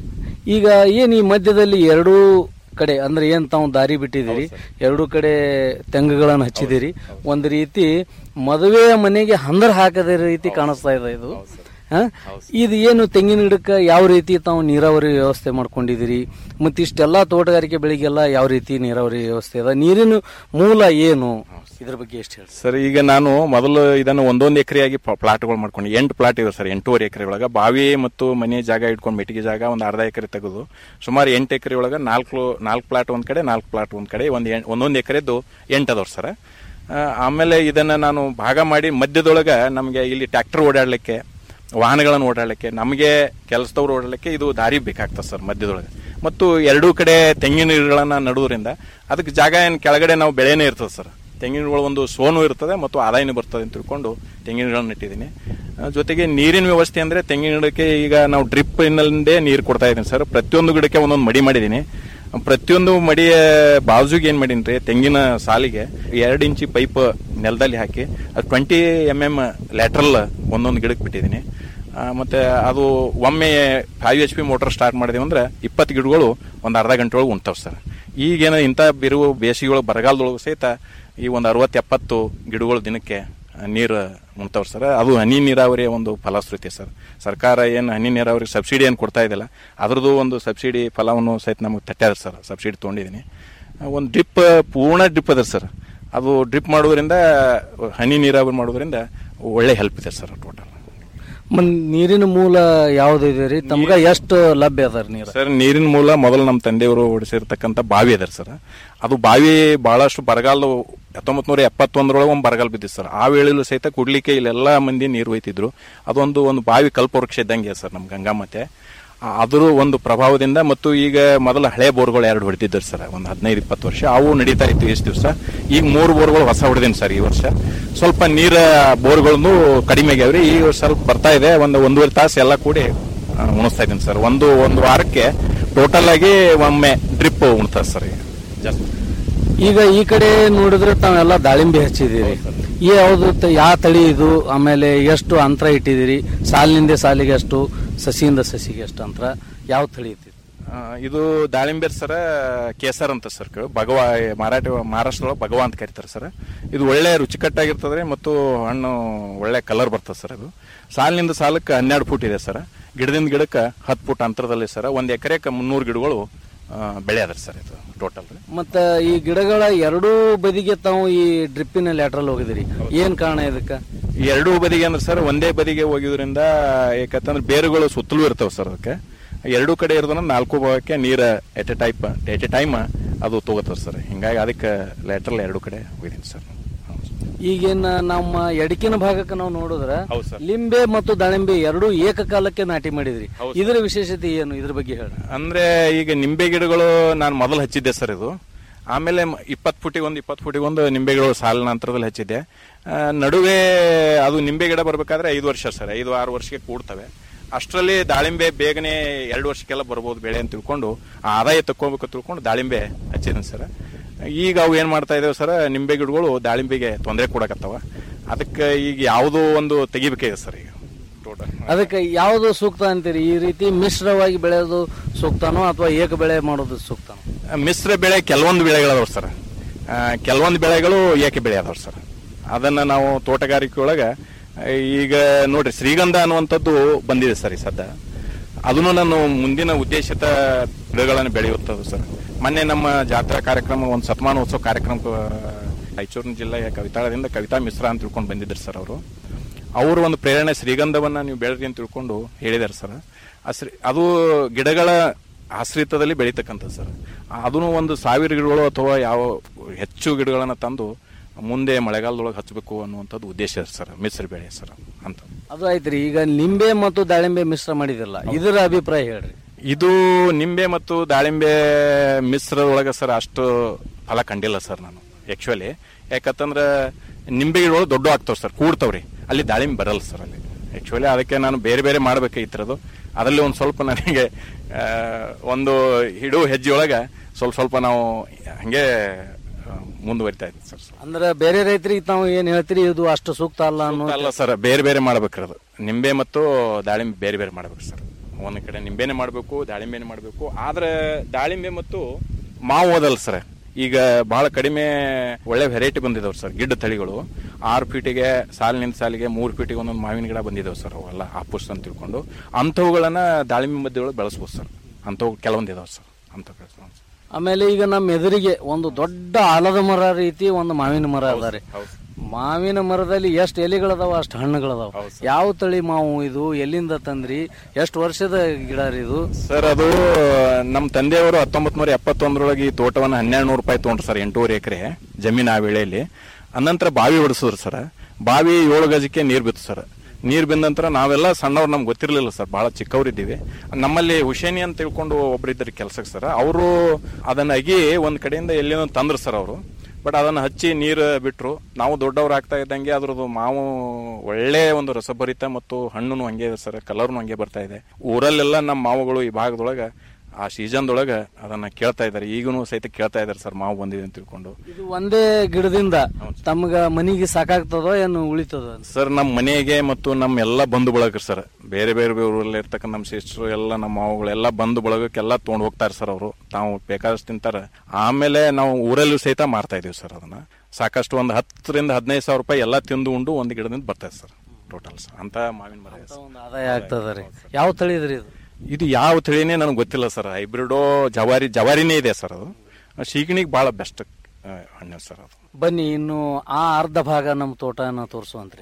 ಈಗ ಏನ್ ಈ ಮಧ್ಯದಲ್ಲಿ ಎರಡೂ ಕಡೆ ಅಂದ್ರೆ ಏನ್ ತಾವು ದಾರಿ ಬಿಟ್ಟಿದ್ದೀರಿ ಎರಡೂ ಕಡೆ ತೆಂಗುಗಳನ್ನು ಹಚ್ಚಿದಿರಿ ಒಂದು ರೀತಿ ಮದುವೆಯ ಮನೆಗೆ ಹಂದರ್ ಹಾಕದ ರೀತಿ ಕಾಣಿಸ್ತಾ ಇದೆ ಇದು ಹ? ಇದು ಏನು ತೆಂಗಿನ ಗಿಡಕ್ಕೆ ಯಾವ ರೀತಿ ತಾವು ನೀರಾವರಿ ವ್ಯವಸ್ಥೆ ಮಾಡ್ಕೊಂಡಿದ್ದೀರಿ ಮತ್ತೆ ಇಷ್ಟೆಲ್ಲಾ ತೋಟಗಾರಿಕೆ ಬೆಳೆಗೆಲ್ಲ ಯಾವ ರೀತಿ ನೀರಾವರಿ ವ್ಯವಸ್ಥೆ ಅದ ನೀರಿನ ಮೂಲ ಏನು ಇದ್ರ ಬಗ್ಗೆ ಎಷ್ಟು ಹೇಳಿ ಸರ್ ಈಗ ನಾನು ಮೊದಲು ಇದನ್ನು ಒಂದೊಂದು ಎಕರೆಯಾಗಿ ಪ್ಲಾಟ್ಗಳು ಮಾಡ್ಕೊಂಡು ಎಂಟು ಪ್ಲಾಟ್ ಇವೆ ಸರ್ ಎಂಟೂವರೆ ಎಕರೆ ಒಳಗೆ ಬಾವಿ ಮತ್ತು ಮನೆ ಜಾಗ ಇಟ್ಕೊಂಡು ಮೆಟ್ಟಿಗೆ ಜಾಗ ಒಂದು ಅರ್ಧ ಎಕರೆ ತೆಗೆದು ಸುಮಾರು ಎಂಟು ಎಕರೆ ಒಳಗೆ ನಾಲ್ಕು ನಾಲ್ಕು ಪ್ಲಾಟ್ ಒಂದ್ ಕಡೆ ನಾಲ್ಕು ಪ್ಲಾಟ್ ಒಂದ್ ಕಡೆ ಒಂದು ಒಂದೊಂದು ಎಕರೆದ್ದು ಎಂಟು ಅದಾವ್ರಿ ಸರ್ ಆ, ಆಮೇಲೆ ಇದನ್ನ ನಾನು ಭಾಗ ಮಾಡಿ ಮಧ್ಯದೊಳಗೆ ನಮಗೆ ಇಲ್ಲಿ ಟ್ರ್ಯಾಕ್ಟರ್ ಓಡಾಡ್ಲಿಕ್ಕೆ ವಾಹನಗಳನ್ನು ಓಡಾಡಲಿಕ್ಕೆ ನಮಗೆ ಕೆಲಸದವ್ರು ಓಡಾಡಲಿಕ್ಕೆ ಇದು ದಾರಿ ಬೇಕಾಗ್ತದೆ ಸರ್ ಮಧ್ಯದೊಳಗೆ ಮತ್ತು ಎರಡೂ ಕಡೆ ತೆಂಗಿನ ಗಿಡಗಳನ್ನ ನಡುವುದರಿಂದ ಅದಕ್ಕೆ ಜಾಗ ಏನು ಕೆಳಗಡೆ ನಾವು ಬೆಳೆನೇ ಇರ್ತದೆ ಸರ್ ತೆಂಗಿನ ಗಿಡಗಳು ಒಂದು ಸೋನು ಇರ್ತದೆ ಮತ್ತು ಆದಾಯನೂ ಬರ್ತದೆ ಅಂತ ತಿಳ್ಕೊಂಡು ತೆಂಗಿನ ಗಿಡಗಳನ್ನ ನೆಟ್ಟಿದ್ದೀನಿ ಆ, ಜೊತೆಗೆ ನೀರಿನ ವ್ಯವಸ್ಥೆ ಅಂದ್ರೆ ತೆಂಗಿನ ಗಿಡಕ್ಕೆ ಈಗ ನಾವು ಡ್ರಿಪ್ ಇನ್ನಲ್ಲೇ ನೀರು ಕೊಡ್ತಾ ಇದ್ದೀನಿ ಸರ್ ಪ್ರತಿಯೊಂದು ಗಿಡಕ್ಕೆ ಒಂದೊಂದು ಮಡಿ ಮಾಡಿದ್ದೀನಿ ಪ್ರತಿಯೊಂದು ಮಡಿಯ ಬಾಜುಗೆ ಏನ್ ಮಾಡೀನ್ರಿ ತೆಂಗಿನ ಸಾಲಿಗೆ ಎರಡು ಇಂಚಿ ಪೈಪ್ ನೆಲದಲ್ಲಿ ಹಾಕಿ ಅದು ಟ್ವೆಂಟಿ ಎಮ್ ಎಮ್ ಲ್ಯಾಟ್ರಲ್ ಒಂದೊಂದು ಗಿಡಕ್ಕೆ ಬಿಟ್ಟಿದ್ದೀನಿ ಆ, ಮತ್ತೆ ಅದು ಒಮ್ಮೆ five H P motor start ಮಾಡಿದೀವಿ ಅಂದ್ರೆ ಇಪ್ಪತ್ತು ಗಿಡಗಳು ಒಂದು ಅರ್ಧ ಗಂಟೆ ಒಳಗೆ ಉಣ್ತಾವ್ ಸರ್ ಈಗೇನ ಇಂಥ ಬಿರುವು ಬೇಸಿಗೆಗಳು ಬರಗಾಲದೊಳಗೆ ಸಹಿತ ಈ ಒಂದು ಅರವತ್ತು ಎಪ್ಪತ್ತು ಗಿಡಗಳು ದಿನಕ್ಕೆ ನೀರು ಉಣ್ತಾವ್ರಿ ಸರ್ ಅದು ಹನಿ ನೀರಾವರಿಯ ಒಂದು ಫಲಶ್ರುತಿ ಸರ್ ಸರ್ಕಾರ ಏನು ಹನಿ ನೀರಾವರಿ ಸಬ್ಸಿಡಿ ಏನು ಕೊಡ್ತಾ ಇದೆಯಲ್ಲ ಅದ್ರದ್ದು ಒಂದು ಸಬ್ಸಿಡಿ ಫಲವನ್ನು ಸಹಿತ ನಮಗೆ ತಟ್ಟ್ಯಾರ ಸರ್ ಸಬ್ಸಿಡಿ ತೊಗೊಂಡಿದ್ದೀನಿ ಒಂದು ಡ್ರಿಪ್ ಪೂರ್ಣ ಡ್ರಿಪ್ ಅದ ಸರ್ ಅದು ಡ್ರಿಪ್ ಮಾಡೋದ್ರಿಂದ ಹನಿ ನೀರಾವರಿ ಮಾಡೋದ್ರಿಂದ ಒಳ್ಳೆ ಹೆಲ್ಪ್ ಇದೆ ಸರ್ ಟೋಟಲ್ ಮತ್ ನೀರಿನ ಮೂಲ ಯಾವ್ದು ಇದೆ ರೀ ತಮ್ಗ ಎಷ್ಟು ಲಭ್ಯ ಅದ ನೀರು ಸರ್ ನೀರಿನ ಮೂಲ ಮೊದಲು ನಮ್ಮ ತಂದೆಯವರು ಹೊಡಿಸಿರ್ತಕ್ಕಂಥ ಬಾವಿ ಅದ ಸರ್ ಅದು ಬಾವಿ ಬಹಳಷ್ಟು ಬರಗಾಲ ಹತ್ತೊಂಬತ್ ನೂರ ಎಪ್ಪತ್ತೊಂದರೊಳಗೆ ಒಂದು ಬರಗಾಲ ಬಿದ್ದಿತ್ತು ಸರ್ ಆ ವೇಳೆಯಲ್ಲೂ ಸಹಿತ ಕುಡ್ಲಿಕ್ಕೆ ಇಲ್ಲೆಲ್ಲ ಮಂದಿ ನೀರು ಒಯ್ತಿದ್ರು ಅದೊಂದು ಒಂದು ಬಾವಿ ಕಲ್ಪವೃಕ್ಷ ಇದ್ದಂಗೆ ಸರ್ ನಮ್ಮ ಗಂಗಾಮತೆ ಆ- ಅದ್ರ ಒಂದು ಪ್ರಭಾವದಿಂದ ಮತ್ತು ಈಗ ಮೊದಲ ಹಳೆ ಬೋರ್ಗಳು ಎರಡು ಹೊಡೆದಿದ್ದರು ಸರ್ ಒಂದು ಹದಿನೈದು ಇಪ್ಪತ್ತು ವರ್ಷ ಅವು ನಡೀತಾ ಇತ್ತು ಎಷ್ಟು ದಿವಸ ಈಗ ಮೂರು ಬೋರ್ಗಳು ಹೊಸ ಹೊಡೆದೀನಿ ಸರ್ ಈ ವರ್ಷ ಸ್ವಲ್ಪ ನೀರ ಬೋರ್ಗಳನ್ನು ಕಡಿಮೆ ಆಗ್ಯಾವ್ರಿ ಈಗ ಸ್ವಲ್ಪ ಬರ್ತಾ ಇದೆ ಒಂದು ಒಂದೂವರೆ ತಾಸು ಎಲ್ಲ ಕೂಡಿ ಆ, ಉಣಿಸ್ತಾ ಇದ್ದೀನಿ ಸರ್ ಒಂದು ಒಂದು ವಾರಕ್ಕೆ ಟೋಟಲ್ ಆಗಿ ಒಮ್ಮೆ ಡ್ರಿಪ್ ಉಣ್ತದೆ ಸರ್ ಈಗ ಜಾಸ್ತಿ ಈಗ ಈ ಕಡೆ ನೋಡಿದ್ರೆ ತಾವೆಲ್ಲ ದಾಳಿಂಬೆ ಹಚ್ಚಿದಿರಿ ಈ ಯಾವ್ದು ತ- ಯಾವ ತಳಿ ಇದು ಆಮೇಲೆ ಎಷ್ಟು ಅಂತರ ಇಟ್ಟಿದ್ದೀರಿ ಸಾಲಿನಿಂದ ಸಾಲಿಗೆ ಎಷ್ಟು ಸಸಿಯಿಂದ ಸಸಿಗೆ ಎಷ್ಟು ಅಂತರ ಯಾವ ತಳಿ ಇಟ್ಟಿರಿ ಆ, ಇದು ದಾಳಿಂಬೆ ಸರ ಕೇಸರ್ ಅಂತ ಸರ್ ಭಗವಾ ಮರಾಠ ಮಹಾರಾಷ್ಟ್ರ ಭಗವಾ ಅಂತ ಕರೀತಾರೆ ಸರ್ ಇದು ಒಳ್ಳೆ ರುಚಿಕಟ್ಟಾಗಿರ್ತದೆ ಮತ್ತು ಹಣ್ಣು ಒಳ್ಳೆ ಕಲರ್ ಬರ್ತದೆ ಸರ್ ಅದು ಸಾಲಿನಿಂದ ಸಾಲಕ್ಕೆ ಹನ್ನೆರಡು ಫುಟ್ ಇದೆ ಸರ್ ಗಿಡದಿಂದ ಗಿಡಕ್ಕೆ ಹತ್ತು ಫುಟ್ ಅಂತರದಲ್ಲಿ ಸರ್ ಒಂದು ಎಕರೆಗೆ ಮುನ್ನೂರು ಗಿಡಗಳು ಆ, ಬೆಳೆ ಅದ ಸರ್ ಇದು ಟೋಟಲ್ ಮತ್ತ ಈ ಗಿಡಗಳ ಎರಡೂ ಬದಿಗೆ ತಾವು ಈ ಡ್ರಿಪ್ಪಿನ ಲ್ಯಾಟ್ರಲ್ ಹೋಗಿದಿರಿ ಏನ್ ಕಾರಣ ಇದಕ್ಕ ಎರಡೂ ಬದಿಗೆ ಅಂದ್ರೆ ಸರ್ ಒಂದೇ ಬದಿಗೆ ಹೋಗಿದ್ರಿಂದ ಯಾಕಂತಂದ್ರೆ ಬೇರುಗಳು ಸುತ್ತಲೂ ಇರ್ತಾವ ಸರ್ ಅದಕ್ಕೆ ಎರಡೂ ಕಡೆ ಇರೋದನ್ನ ನಾಲ್ಕು ಭಾಗಕ್ಕೆ ನೀರ at a type at a time ಅದು ತಗೋತದ ಸರ್ ಹಿಂಗಾಗಿ ಅದಕ್ಕೆ ಲ್ಯಾಟ್ರಲ್ ಎರಡು ಕಡೆ ಹೋಗಿದ್ದೀನಿ ಸರ್ ಈಗೇನ ನಮ್ಮ ಎಡಕಿನ ಭಾಗಕ್ಕೆ ನಾವು ನೋಡಿದ್ರ ಹೌದು ಸರ್. ಲಿಂಬೆ ಮತ್ತು ದಾಳಿಂಬೆ ಎರಡೂ ಏಕಕಾಲಕ್ಕೆ ನಾಟಿ ಮಾಡಿದ್ರಿ ಇದರ ವಿಶೇಷತೆ ಏನು ಇದ್ರ ಬಗ್ಗೆ ಹೇಳಿ ಅಂದ್ರೆ ಈಗ ನಿಂಬೆ ಗಿಡಗಳು ನಾನು ಮೊದಲು ಹಚ್ಚಿದ್ದೆ ಸರ್ ಇದು ಆಮೇಲೆ ಇಪ್ಪತ್ತು ಫುಟಿಗೆ ಒಂದು ಇಪ್ಪತ್ತು ಫುಟಿಗೆ ಒಂದು ನಿಂಬೆ ಗಿಡಗಳು ಸಾಲಿನ ಅಂತರದಲ್ಲಿ ಹಚ್ಚಿದ್ದೆ ಆ, ನಡುವೆ ಅದು ನಿಂಬೆ ಗಿಡ ಬರ್ಬೇಕಾದ್ರೆ ಐದು ವರ್ಷ ಸರ್ ಐದು ಆರು ವರ್ಷಕ್ಕೆ ಕೂಡ್ತವೆ ಅಷ್ಟರಲ್ಲಿ ದಾಳಿಂಬೆ ಬೇಗನೆ ಎರಡು ವರ್ಷಕ್ಕೆಲ್ಲ ಬರ್ಬೋದು ಬೆಳೆ ಅಂತ ತಿಳ್ಕೊಂಡು ಆ ಆದಾಯ ತಕ್ಕೋಬೇಕು ಅಂತ ತಿಳ್ಕೊಂಡು ದಾಳಿಂಬೆ ಹಚ್ಚಿದ್ದೀನಿ ಸರ್ ಈಗ ಅವು ಏನ್ ಮಾಡ್ತಾ ಇದಾವೆ ಸರ್ ನಿಂಬೆ ಗಿಡಗಳು ದಾಳಿಂಬೆಗೆ ತೊಂದರೆ ಕೊಡಕತ್ತವ ಅದಕ್ಕೆ ಈಗ ಯಾವುದೋ ಒಂದು ತೆಗಿಬೇಕಿದೆ ಸರ್ ಈಗ ಟೋಟಲ್ ಅದಕ್ಕೆ ಯಾವುದು ಸೂಕ್ತ ಅಂತೀರಿ ಈ ರೀತಿ ಮಿಶ್ರವಾಗಿ ಬೆಳೆಯೋದು ಸೂಕ್ತನೋ ಅಥವಾ ಏಕ ಬೆಳೆ ಮಾಡೋದು ಸೂಕ್ತನೋ ಮಿಶ್ರ ಬೆಳೆ ಕೆಲವೊಂದು ಬೆಳೆಗಳದಾವ ಸರ್ ಕೆಲವೊಂದು ಬೆಳೆಗಳು ಏಕೆ ಬೆಳೆ ಅದಾವ ಸರ್ ಅದನ್ನ ನಾವು ತೋಟಗಾರಿಕೆ ಒಳಗ ಆ, ಈಗ ನೋಡ್ರಿ ಶ್ರೀಗಂಧ ಅನ್ನುವಂಥದ್ದು ಬಂದಿದೆ ಸರ್ ಈ ಸದ್ದ ಅದನ್ನು ನಾನು ಮುಂದಿನ ಉದ್ದೇಶಿತ ಗಿಡಗಳನ್ನು ಬೆಳೆಯುತ್ತದೆ ಸರ್ ಮೊನ್ನೆ ನಮ್ಮ ಜಾತ್ರಾ ಕಾರ್ಯಕ್ರಮ ಒಂದು ಶತಮಾನೋತ್ಸವ ಕಾರ್ಯಕ್ರಮ ರಾಯಚೂರಿನ ಜಿಲ್ಲೆಯ ಕವಿತಾಳದಿಂದ ಕವಿತಾ ಮಿಶ್ರಾ ಅಂತ ತಿಳ್ಕೊಂಡು ಬಂದಿದ್ರು ಸರ್ ಅವರು ಅವರು ಒಂದು ಪ್ರೇರಣೆ ಶ್ರೀಗಂಧವನ್ನ ನೀವು ಬೆಳೆದ್ರಿ ಅಂತ ತಿಳ್ಕೊಂಡು ಹೇಳಿದಾರೆ ಸರ್ ಆ ಶ್ರೀ ಅದು ಗಿಡಗಳ ಆಶ್ರಿತದಲ್ಲಿ ಬೆಳೀತಕ್ಕಂಥದ್ದು ಸರ್ ಅದನ್ನು ಒಂದು ಸಾವಿರ ಗಿಡಗಳು ಅಥವಾ ಯಾವ ಹೆಚ್ಚು ಗಿಡಗಳನ್ನ ತಂದು ಮುಂದೆ ಮಳೆಗಾಲದೊಳಗೆ ಹಚ್ಚಬೇಕು ಅನ್ನುವಂಥದ್ದು ಉದ್ದೇಶ ಸರ್ ಮಿಶ್ರ ಬೆಳೆ ಸರ್ ಅಂತ ಅದು ಆಯ್ತ್ರಿ ಈಗ ನಿಂಬೆ ಮತ್ತು ದಾಳಿಂಬೆ ಮಿಶ್ರ ಮಾಡಿದಿರಲ್ಲ ಇದರ ಅಭಿಪ್ರಾಯ ಹೇಳ್ರಿ ಇದು ನಿಂಬೆ ಮತ್ತು ದಾಳಿಂಬೆ ಮಿಶ್ರದೊಳಗೆ ಸರ್ ಅಷ್ಟು ಫಲ ಕಂಡಿಲ್ಲ ಸರ್ ನಾನು ಆಕ್ಚುಲಿ ಯಾಕಂತಂದ್ರೆ ನಿಂಬೆ ಗಿಡಗಳು ದೊಡ್ಡ ಆಗ್ತಾವ್ ಸರ್ ಕೂಡ್ತಾವ್ರಿ ಅಲ್ಲಿ ದಾಳಿಂಬೆ ಬರಲ್ಲ ಸರ್ ಅಲ್ಲಿ ಆಕ್ಚುಲಿ ಅದಕ್ಕೆ ನಾನು ಬೇರೆ ಬೇರೆ ಮಾಡ್ಬೇಕಾಗಿತ್ತಿರೋದು ಅದರಲ್ಲಿ ಒಂದು ಸ್ವಲ್ಪ ನನಗೆ ಆ, ಒಂದು ಹಿಡು ಹೆಜ್ಜೆಯೊಳಗೆ ಸ್ವಲ್ಪ ಸ್ವಲ್ಪ ನಾವು ಹಂಗೆ ಆ, ಮುಂದುವರಿತಾ ಇದ್ದೀವಿ ಸರ್ ಅಂದ್ರೆ ಬೇರೆ ರೈತರಿಗೆ ತಾವು ಏನ್ ಹೇಳ್ತೀರಿ ಇದು ಅಷ್ಟು ಸೂಕ್ತ ಅಲ್ಲ ಅನ್ನೋ ಅಲ್ಲ ಸರ್ ಬೇರೆ ಬೇರೆ ಮಾಡ್ಬೇಕಿರೋದು ನಿಂಬೆ ಮತ್ತು ದಾಳಿಂಬೆ ಬೇರೆ ಬೇರೆ ಮಾಡ್ಬೇಕು ಸರ್ ಒಂದ್ ಕಡೆ ನಿಂಬೆನೆ ಮಾಡಬೇಕು ದಾಳಿಂಬೆನೆ ಮಾಡಬೇಕು ಆದ್ರೆ ದಾಳಿಂಬೆ ಮತ್ತು ಮಾವು ಓದಲ್ಲ ಸರ್ ಈಗ ಬಹಳ ಕಡಿಮೆ ಒಳ್ಳೆ ವೆರೈಟಿ ಬಂದಿದಾವ್ ಸರ್ ಗಿಡ್ಡ ತಳಿಗಳು ಆರು ಫೀಟಿಗೆ ಸಾಲಿನಿಂದ ಸಾಲಿಗೆ ಮೂರು ಫೀಟಿಗೆ ಒಂದೊಂದು ಮಾವಿನ ಗಿಡ ಬಂದಿದಾವ್ ಸರ್ ಅವೆಲ್ಲ ಆಪುಸ್ ಅಂತ ತಿಳ್ಕೊಂಡು ಅಂಥವುಗಳನ್ನ ದಾಳಿಂಬೆ ಮಧ್ಯೆ ಬೆಳೆಸ್ಬೋದು ಸರ್ ಅಂಥವು ಕೆಲವೊಂದು ಇದಾವ್ ಸರ್ ಅಂತ ಆಮೇಲೆ ಈಗ ನಮ್ಮ ಎದುರಿಗೆ ಒಂದು ದೊಡ್ಡ ಆಲದ ಮರ ರೀತಿ ಒಂದು ಮಾವಿನ ಮರ ಅದಾರೆ ಮಾವಿನ ಮರದಲ್ಲಿ ಎಷ್ಟು ಎಲೆಗಳದಾವ ಅಷ್ಟು ಹಣ್ಣುಗಳದಾವ ಯಾವ ತಳಿ ಮಾವು ಇದು ಎಲ್ಲಿಂದ ತಂದ್ರಿ ಎಷ್ಟು ವರ್ಷದ ಗಿಡ ರೀ ಇದು ಸರ್ ಅದು ನಮ್ಮ ತಂದೆಯವರು ಹತ್ತೊಂಬತ್ ನೂರ ಎಪ್ಪತ್ತೊಂದರೊಳಗೆ ಈ ತೋಟವನ್ನು ಹನ್ನೆರಡು ನೂರು ರೂಪಾಯಿ ತೊಗೊಂಡ್ರು ಸರ್ ಎಂಟೂವರೆ ಎಕರೆ ಜಮೀನು ಆ ವೇಳೆಯಲ್ಲಿ ಅನಂತರ ಬಾವಿ ಹೊಡಿಸಿದ್ರು ಸರ್ ಬಾವಿ ಏಳು ಗಜಕ್ಕೆ ನೀರು ಬಿತ್ತು ಸರ್ ನೀರು ಬಿದ್ದ ನಂತರ ನಾವೆಲ್ಲ ಸಣ್ಣವ್ರು ನಮ್ಗೆ ಗೊತ್ತಿರಲಿಲ್ಲ ಸರ್ ಬಹಳ ಚಿಕ್ಕವರಿದ್ದೀವಿ ನಮ್ಮಲ್ಲಿ ಹುಷೇನಿ ಅಂತ ತಿಳ್ಕೊಂಡು ಒಬ್ಬರಿದ್ದಾರೆ ಕೆಲಸಕ್ಕೆ ಸರ್ ಅವರು ಅದನ್ನ ಅಗಿ ಒಂದ್ ಕಡೆಯಿಂದ ಎಲ್ಲಿನೋ ತಂದ್ರು ಸರ್ ಅವರು ಬಟ್ ಅದನ್ನ ಹಚ್ಚಿ ನೀರು ಬಿಟ್ರು ನಾವು ದೊಡ್ಡವ್ರು ಆಗ್ತಾ ಇದ್ದಂಗೆ ಅದ್ರದ್ದು ಮಾವು ಒಳ್ಳೆ ಒಂದು ರಸಭರಿತ ಮತ್ತು ಹಣ್ಣು ಹಂಗೆ ಇದೆ ಸರ್ ಕಲರ್ನು ಹಂಗೆ ಬರ್ತಾ ಇದೆ ಊರಲ್ಲೆಲ್ಲ ನಮ್ಮ ಮಾವುಗಳು ಈ ಭಾಗದೊಳಗೆ ಆ ಸೀಸನ್ದೊಳಗೆ ಅದನ್ನ ಕೇಳ್ತಾ ಇದ್ದಾರೆ ಈಗನೂ ಸಹಿತ ಕೇಳ್ತಾ ಇದ್ದಾರೆ ಸರ್ ಮಾವು ಬಂದಿದೆ ಅಂತ ತಿಳ್ಕೊಂಡು ಇದು ಒಂದೇ ಗಿಡದಿಂದ ತಮ್ಗ ಮನಿಗೆ ಸಾಕಾಗ್ತದೋ ಏನು ಉಳಿತದ ಸರ್ ನಮ್ಮ ಮನೆಗೆ ಮತ್ತು ನಮ್ಮ ಎಲ್ಲ ಬಂಧು ಬಳಗ ಸರ್ ಬೇರೆ ಬೇರೆ ಬೇರೆ ಊರಲ್ಲಿ ಇರ್ತಕ್ಕಂಥ ನಮ್ಮ ಸಿಸ್ಟರ್ ಎಲ್ಲ ನಮ್ಮ ಮಾವುಗಳೆಲ್ಲ ಬಂಧು ಬಳಗಕ್ಕೆಲ್ಲ ತೊಗೊಂಡು ಹೋಗ್ತಾರೆ ಸರ್ ಅವರು ತಾವು ಬೇಕಾದಷ್ಟು ತಿಂತಾರೆ ಆಮೇಲೆ ನಾವು ಊರಲ್ಲೂ ಸಹಿತ ಮಾರ್ತಾ ಇದೀವಿ ಸರ್ ಅದನ್ನ ಸಾಕಷ್ಟು ಒಂದು ಹತ್ತರಿಂದ ಹದಿನೈದು ಸಾವಿರ ರೂಪಾಯಿ ಎಲ್ಲ ತಿಂದು ಉಂಡು ಒಂದು ಗಿಡದಿಂದ ಬರ್ತದೆ ಸರ್ ಟೋಟಲ್ ಸರ್ ಅಂತ ಮಾವಿನ ಮರ ಇದೆ ಸರ್. ಆದಾಯ ಆಗ್ತದ ರೀ ಯಾವ ತಳಿ ಇದ್ರಿ ಇದು ಇದು ಯಾವ ತಿಳಿನೇ ನನಗೆ ಗೊತ್ತಿಲ್ಲ ಸರ್ ಹೈಬ್ರಿಡೋ ಜವಾರಿ ಜವಾರಿನೇ ಇದೆ ಸರ್ ಅದು ಶೀಗಣಿಗೆ ಭಾಳ ಬೆಸ್ಟ್ ಹಣ್ಣು ಸರ್ ಅದು ಬನ್ನಿ ಇನ್ನು ಆ ಅರ್ಧ ಭಾಗ ನಮ್ಮ ತೋಟನ ತೋರಿಸುವಂತ್ರಿ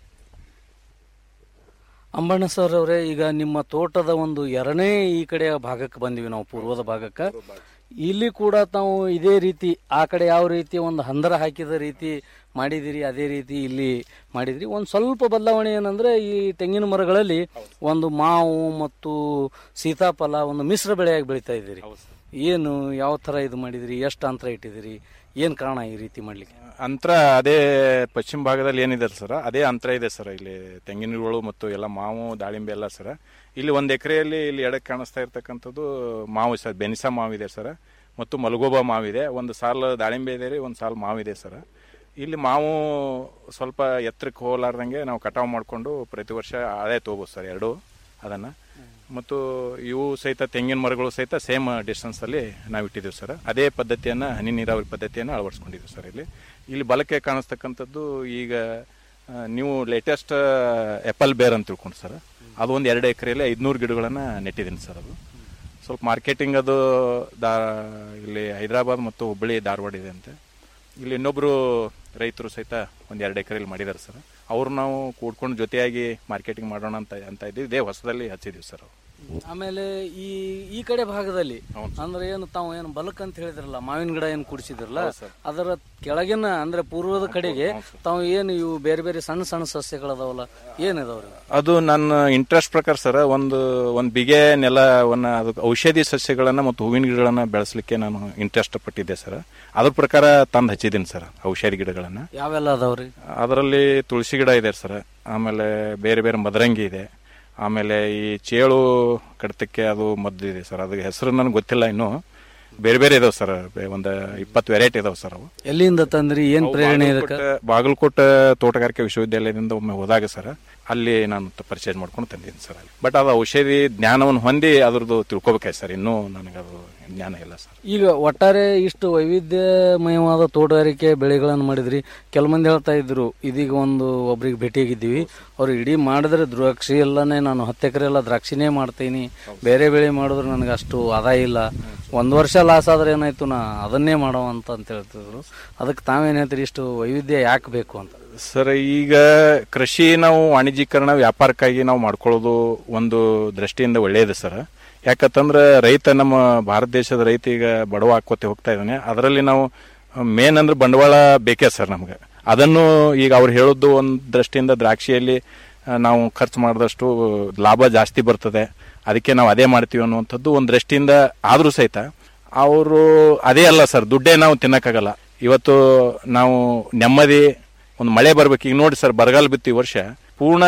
ಅಂಬಣ್ಣ ಸರ್ ಅವರೇ ಈಗ ನಿಮ್ಮ ತೋಟದ ಒಂದು ಎರಡನೇ ಈ ಕಡೆಯ ಭಾಗಕ್ಕೆ ಬಂದಿವಿ ನಾವು ಪೂರ್ವದ ಭಾಗಕ್ಕೆ ಇಲ್ಲಿ ಕೂಡ ತಾವು ಇದೇ ರೀತಿ ಆ ಕಡೆ ಯಾವ ರೀತಿ ಒಂದು ಹಂದರ ಹಾಕಿದ ರೀತಿ ಮಾಡಿದಿರಿ ಅದೇ ರೀತಿ ಇಲ್ಲಿ ಮಾಡಿದಿರಿ ಒಂದು ಸ್ವಲ್ಪ ಬದಲಾವಣೆ ಏನಂದ್ರೆ ಈ ತೆಂಗಿನ ಮರಗಳಲ್ಲಿ ಒಂದು ಮಾವು ಮತ್ತು ಸೀತಾಫಲ ಒಂದು ಮಿಶ್ರ ಬೆಳೆಯಾಗಿ ಬೆಳೀತಾ ಇದ್ದೀರಿ ಏನು ಯಾವ ತರ ಇದು ಮಾಡಿದಿರಿ ಎಷ್ಟು ಅಂತರ ಇಟ್ಟಿದ್ದೀರಿ ಏನ್ ಕಾರಣ ಈ ರೀತಿ ಮಾಡ್ಲಿಕ್ಕೆ ಅಂತರ ಅದೇ ಪಶ್ಚಿಮ ಭಾಗದಲ್ಲಿ ಏನಿದೆ ಸರ್ ಅದೇ ಅಂತರ ಇದೆ ಸರ್ ಇಲ್ಲಿ ತೆಂಗಿನಗಳು ಮತ್ತು ಎಲ್ಲ ಮಾವು ದಾಳಿಂಬೆ ಎಲ್ಲ ಸರ್ ಇಲ್ಲಿ ಒಂದು ಎಕರೆಯಲ್ಲಿ ಇಲ್ಲಿ ಎಡಕ್ಕೆ ಕಾಣಿಸ್ತಾ ಇರ್ತಕ್ಕಂಥದ್ದು ಮಾವು ಸರ್ ಬೆನಿಸಾ ಮಾವಿದೆ ಸರ್ ಮತ್ತು ಮಲಗೋಬಾ ಮಾವಿದೆ ಒಂದು ಸಾಲು ದಾಳಿಂಬೆ ಇದೆ ರೀ ಒಂದು ಸಾಲು ಮಾವಿದೆ ಸರ್ ಇಲ್ಲಿ ಮಾವು ಸ್ವಲ್ಪ ಎತ್ತರಕ್ಕೆ ಹೋಲಾರ್ದಂಗೆ ನಾವು ಕಟಾವು ಮಾಡಿಕೊಂಡು ಪ್ರತಿ ವರ್ಷ ಅದೇ ತೊಗೋಬೋದು ಸರ್ ಎರಡು ಅದನ್ನು ಮತ್ತು ಇವು ಸಹಿತ ತೆಂಗಿನ ಮರಗಳು ಸಹಿತ ಸೇಮ್ ಡಿಸ್ಟೆನ್ಸ್ ಅಲ್ಲಿ ನಾವು ಇಟ್ಟಿದ್ದೀವಿ ಸರ್ ಅದೇ ಪದ್ಧತಿಯನ್ನ ಹನಿ ನೀರಾವರಿ ಪದ್ಧತಿಯನ್ನು ಅಳವಡಿಸ್ಕೊಂಡಿದ್ದೀವಿ ಸರ್ ಇಲ್ಲಿ ಇಲ್ಲಿ ಬಲಕ್ಕೆ ಕಾಣಿಸ್ತಕ್ಕಂಥದ್ದು ಈಗ ಆ, ನೀವು ಲೇಟೆಸ್ಟ್ ಎಪಲ್ ಬೇರ್ ಅಂತ ತಿಳ್ಕೊಂಡು ಸರ್ ಅದು ಒಂದು ಎರಡು ಎಕರೆಯಲ್ಲಿ ಐದುನೂರು ಗಿಡಗಳನ್ನು ನೆಟ್ಟಿದ್ದೀನಿ ಸರ್ ಅದು ಸ್ವಲ್ಪ ಮಾರ್ಕೆಟಿಂಗ್ ಅದು ದಾ ಇಲ್ಲಿ ಹೈದರಾಬಾದ್ ಮತ್ತು ಹುಬ್ಬಳ್ಳಿ ಧಾರವಾಡ ಇದೆ ಅಂತೆ ಇಲ್ಲಿ ಇನ್ನೊಬ್ರು ರೈತರು ಸಹಿತ ಒಂದು ಎರಡು ಎಕರೆಯಲ್ಲಿ ಮಾಡಿದ್ದಾರೆ ಸರ್ ಅವ್ರು ನಾವು ಕೂಡ್ಕೊಂಡು ಜೊತೆಯಾಗಿ ಮಾರ್ಕೆಟಿಂಗ್ ಮಾಡೋಣ ಅಂತ ಅಂತ ಇದ್ದೀವಿ ಇದೇ ಹೊಸದಲ್ಲಿ ಹಚ್ಚಿದ್ದೀವಿ ಸರ್ ಅವ್ರು. ಆಮೇಲೆ ಈ ಈ ಕಡೆ ಭಾಗದಲ್ಲಿ ಅಂದ್ರೆ ಏನು ತಾವು ಏನು ಬಲಕ್ ಅಂತ ಹೇಳಿದ್ರಲ್ಲ ಮಾವಿನ ಗಿಡ ಏನು ಕುಡಿಸಿದ್ರಲ್ಲ ಅದರ ಕೆಳಗಿನ ಅಂದ್ರೆ ಪೂರ್ವದ ಕಡೆಗೆ ತಾವು ಏನು ಇವು ಬೇರೆ ಬೇರೆ ಸಣ್ಣ ಸಣ್ಣ ಸಸ್ಯಗಳದಾವಲ್ಲ ಏನಿದಾವ್ರಿ ಅದು ನನ್ನ ಇಂಟ್ರೆಸ್ಟ್ ಪ್ರಕಾರ ಸರ್ ಒಂದು ಒಂದು ಬಿಗೆ ನೆಲವನ್ನ ಅದಕ್ಕೆ ಔಷಧಿ ಸಸ್ಯಗಳನ್ನ ಮತ್ತು ಹೂವಿನ ಗಿಡಗಳನ್ನ ಬೆಳೆಸಲಿಕ್ಕೆ ನಾನು ಇಂಟ್ರೆಸ್ಟ್ ಪಟ್ಟಿದ್ದೆ ಸರ್ ಅದ್ರ ಪ್ರಕಾರ ತಂದು ಹಚ್ಚಿದ್ದೀನಿ ಸರ್ ಔಷಧಿ ಗಿಡಗಳನ್ನ ಯಾವೆಲ್ಲ ಅದಾವ್ರಿ ಅದರಲ್ಲಿ ತುಳಸಿ ಗಿಡ ಇದೆ ಸರ್ ಆಮೇಲೆ ಬೇರೆ ಬೇರೆ ಮದರಂಗಿ ಇದೆ ಆಮೇಲೆ ಈ ಚೇಳು ಕಡಿತಕ್ಕೆ ಅದು ಮದ್ದು ಇದೆ ಸರ್ ಅದಕ್ಕೆ ಹೆಸರು ನನಗೆ ಗೊತ್ತಿಲ್ಲ ಇನ್ನು ಬೇರೆ ಬೇರೆ ಇದಾವೆ ಸರ್ ಒಂದು ಇಪ್ಪತ್ತು ವೆರೈಟಿ ಇದಾವೆ ಸರ್ ಅವು ಎಲ್ಲಿಂದ ತಂದ್ರಿ ಏನ್ ಅವು ಪ್ರೇರಣೆ ಇದಕ್ಕೆ ಬಾಗಲಕೋಟೆ- ಬಾಗಲಕೋಟೆ ತೋಟಗಾರಿಕೆ ವಿಶ್ವವಿದ್ಯಾಲಯದಿಂದ ಒಮ್ಮೆ ಹೋದಾಗ ಸರ್ ಅಲ್ಲಿ ನಾನು ಪರ್ಚೇಸ್ ಮಾಡ್ಕೊಂಡು ತಂದಿದ್ದೀನಿ ಸರ್ ಅಲ್ಲಿ ಬಟ್ ಅದು ಔಷಧಿ ಜ್ಞಾನವನ್ನು ಹೊಂದಿ ಅದ್ರದ್ದು ತಿಳ್ಕೊಬೇಕಾಯ್ತು ಸರ್ ಇನ್ನೂ ನನಗದು ಜ್ಞಾನ ಇಲ್ಲ ಸರ್ ಈಗ ಒಟ್ಟಾರೆ ಇಷ್ಟು ವೈವಿಧ್ಯಮಯವಾದ ತೋಟಗಾರಿಕೆ ಬೆಳೆಗಳನ್ನು ಮಾಡಿದ್ರಿ ಕೆಲ ಮಂದಿ ಹೇಳ್ತಾ ಇದ್ರು ಇದೀಗ ಒಂದು ಒಬ್ರಿಗೆ ಭೇಟಿಯಾಗಿದ್ದೀವಿ ಅವ್ರು ಇಡೀ ಮಾಡಿದ್ರೆ ದ್ರಾಕ್ಷಿ ಎಲ್ಲಾನೇ ನಾನು ಹತ್ತು ಎಕರೆ ಎಲ್ಲ ದ್ರಾಕ್ಷಿನೇ ಮಾಡ್ತೀನಿ ಬೇರೆ ಬೆಳೆ ಮಾಡಿದ್ರೆ ನನಗೆ ಅಷ್ಟು ಆದಾಯ ಇಲ್ಲ ಒಂದು ವರ್ಷ ಲಾಸ್ ಆದ್ರೆ ಏನಾಯ್ತು ನಾ ಅದನ್ನೇ ಮಾಡೋ ಅಂತ ಅಂತ ಹೇಳ್ತಿದ್ರು ಅದಕ್ಕೆ ತಾವೇನ್ ಹೇಳ್ತೀರಿ ಇಷ್ಟು ವೈವಿಧ್ಯ ಯಾಕೆ ಬೇಕು ಅಂತ ಸರ್ ಈಗ ಕೃಷಿ ನಾವು ವಾಣಿಜ್ಯೀಕರಣ ವ್ಯಾಪಾರಕ್ಕಾಗಿ ನಾವು ಮಾಡ್ಕೊಳ್ಳೋದು ಒಂದು ದೃಷ್ಟಿಯಿಂದ ಒಳ್ಳೆಯದು ಸರ್ ಯಾಕಂತಂದ್ರೆ ರೈತ ನಮ್ಮ ಭಾರತ ದೇಶದ ರೈತ ಈಗ ಬಡವ ಹಾಕೋತೆ ಹೋಗ್ತಾ ಇದ್ದಾನೆ ಅದರಲ್ಲಿ ನಾವು ಮೇನ್ ಅಂದ್ರೆ ಬಂಡವಾಳ ಬೇಕೇ ಸರ್ ನಮ್ಗೆ ಅದನ್ನು ಈಗ ಅವ್ರು ಹೇಳೋದು ಒಂದು ದೃಷ್ಟಿಯಿಂದ ದ್ರಾಕ್ಷಿಯಲ್ಲಿ ಆ, ನಾವು ಖರ್ಚು ಮಾಡಿದಷ್ಟು ಲಾಭ ಜಾಸ್ತಿ ಬರ್ತದೆ ಅದಕ್ಕೆ ನಾವು ಅದೇ ಮಾಡ್ತೀವಿ ಅನ್ನುವಂಥದ್ದು ಒಂದು ದೃಷ್ಟಿಯಿಂದ ಆದರೂ ಸಹಿತ ಅವರು ಅದೇ ಅಲ್ಲ ಸರ್ ದುಡ್ಡೇ ನಾವು ತಿನ್ನಕ್ಕಾಗಲ್ಲ ಇವತ್ತು ನಾವು ನೆಮ್ಮದಿ ಒಂದು ಮಳೆ ಬರ್ಬೇಕು ಈಗ ನೋಡಿ ಸರ್ ಬರಗಾಲ ಬಿತ್ತು ಈ ವರ್ಷ ಪೂರ್ಣ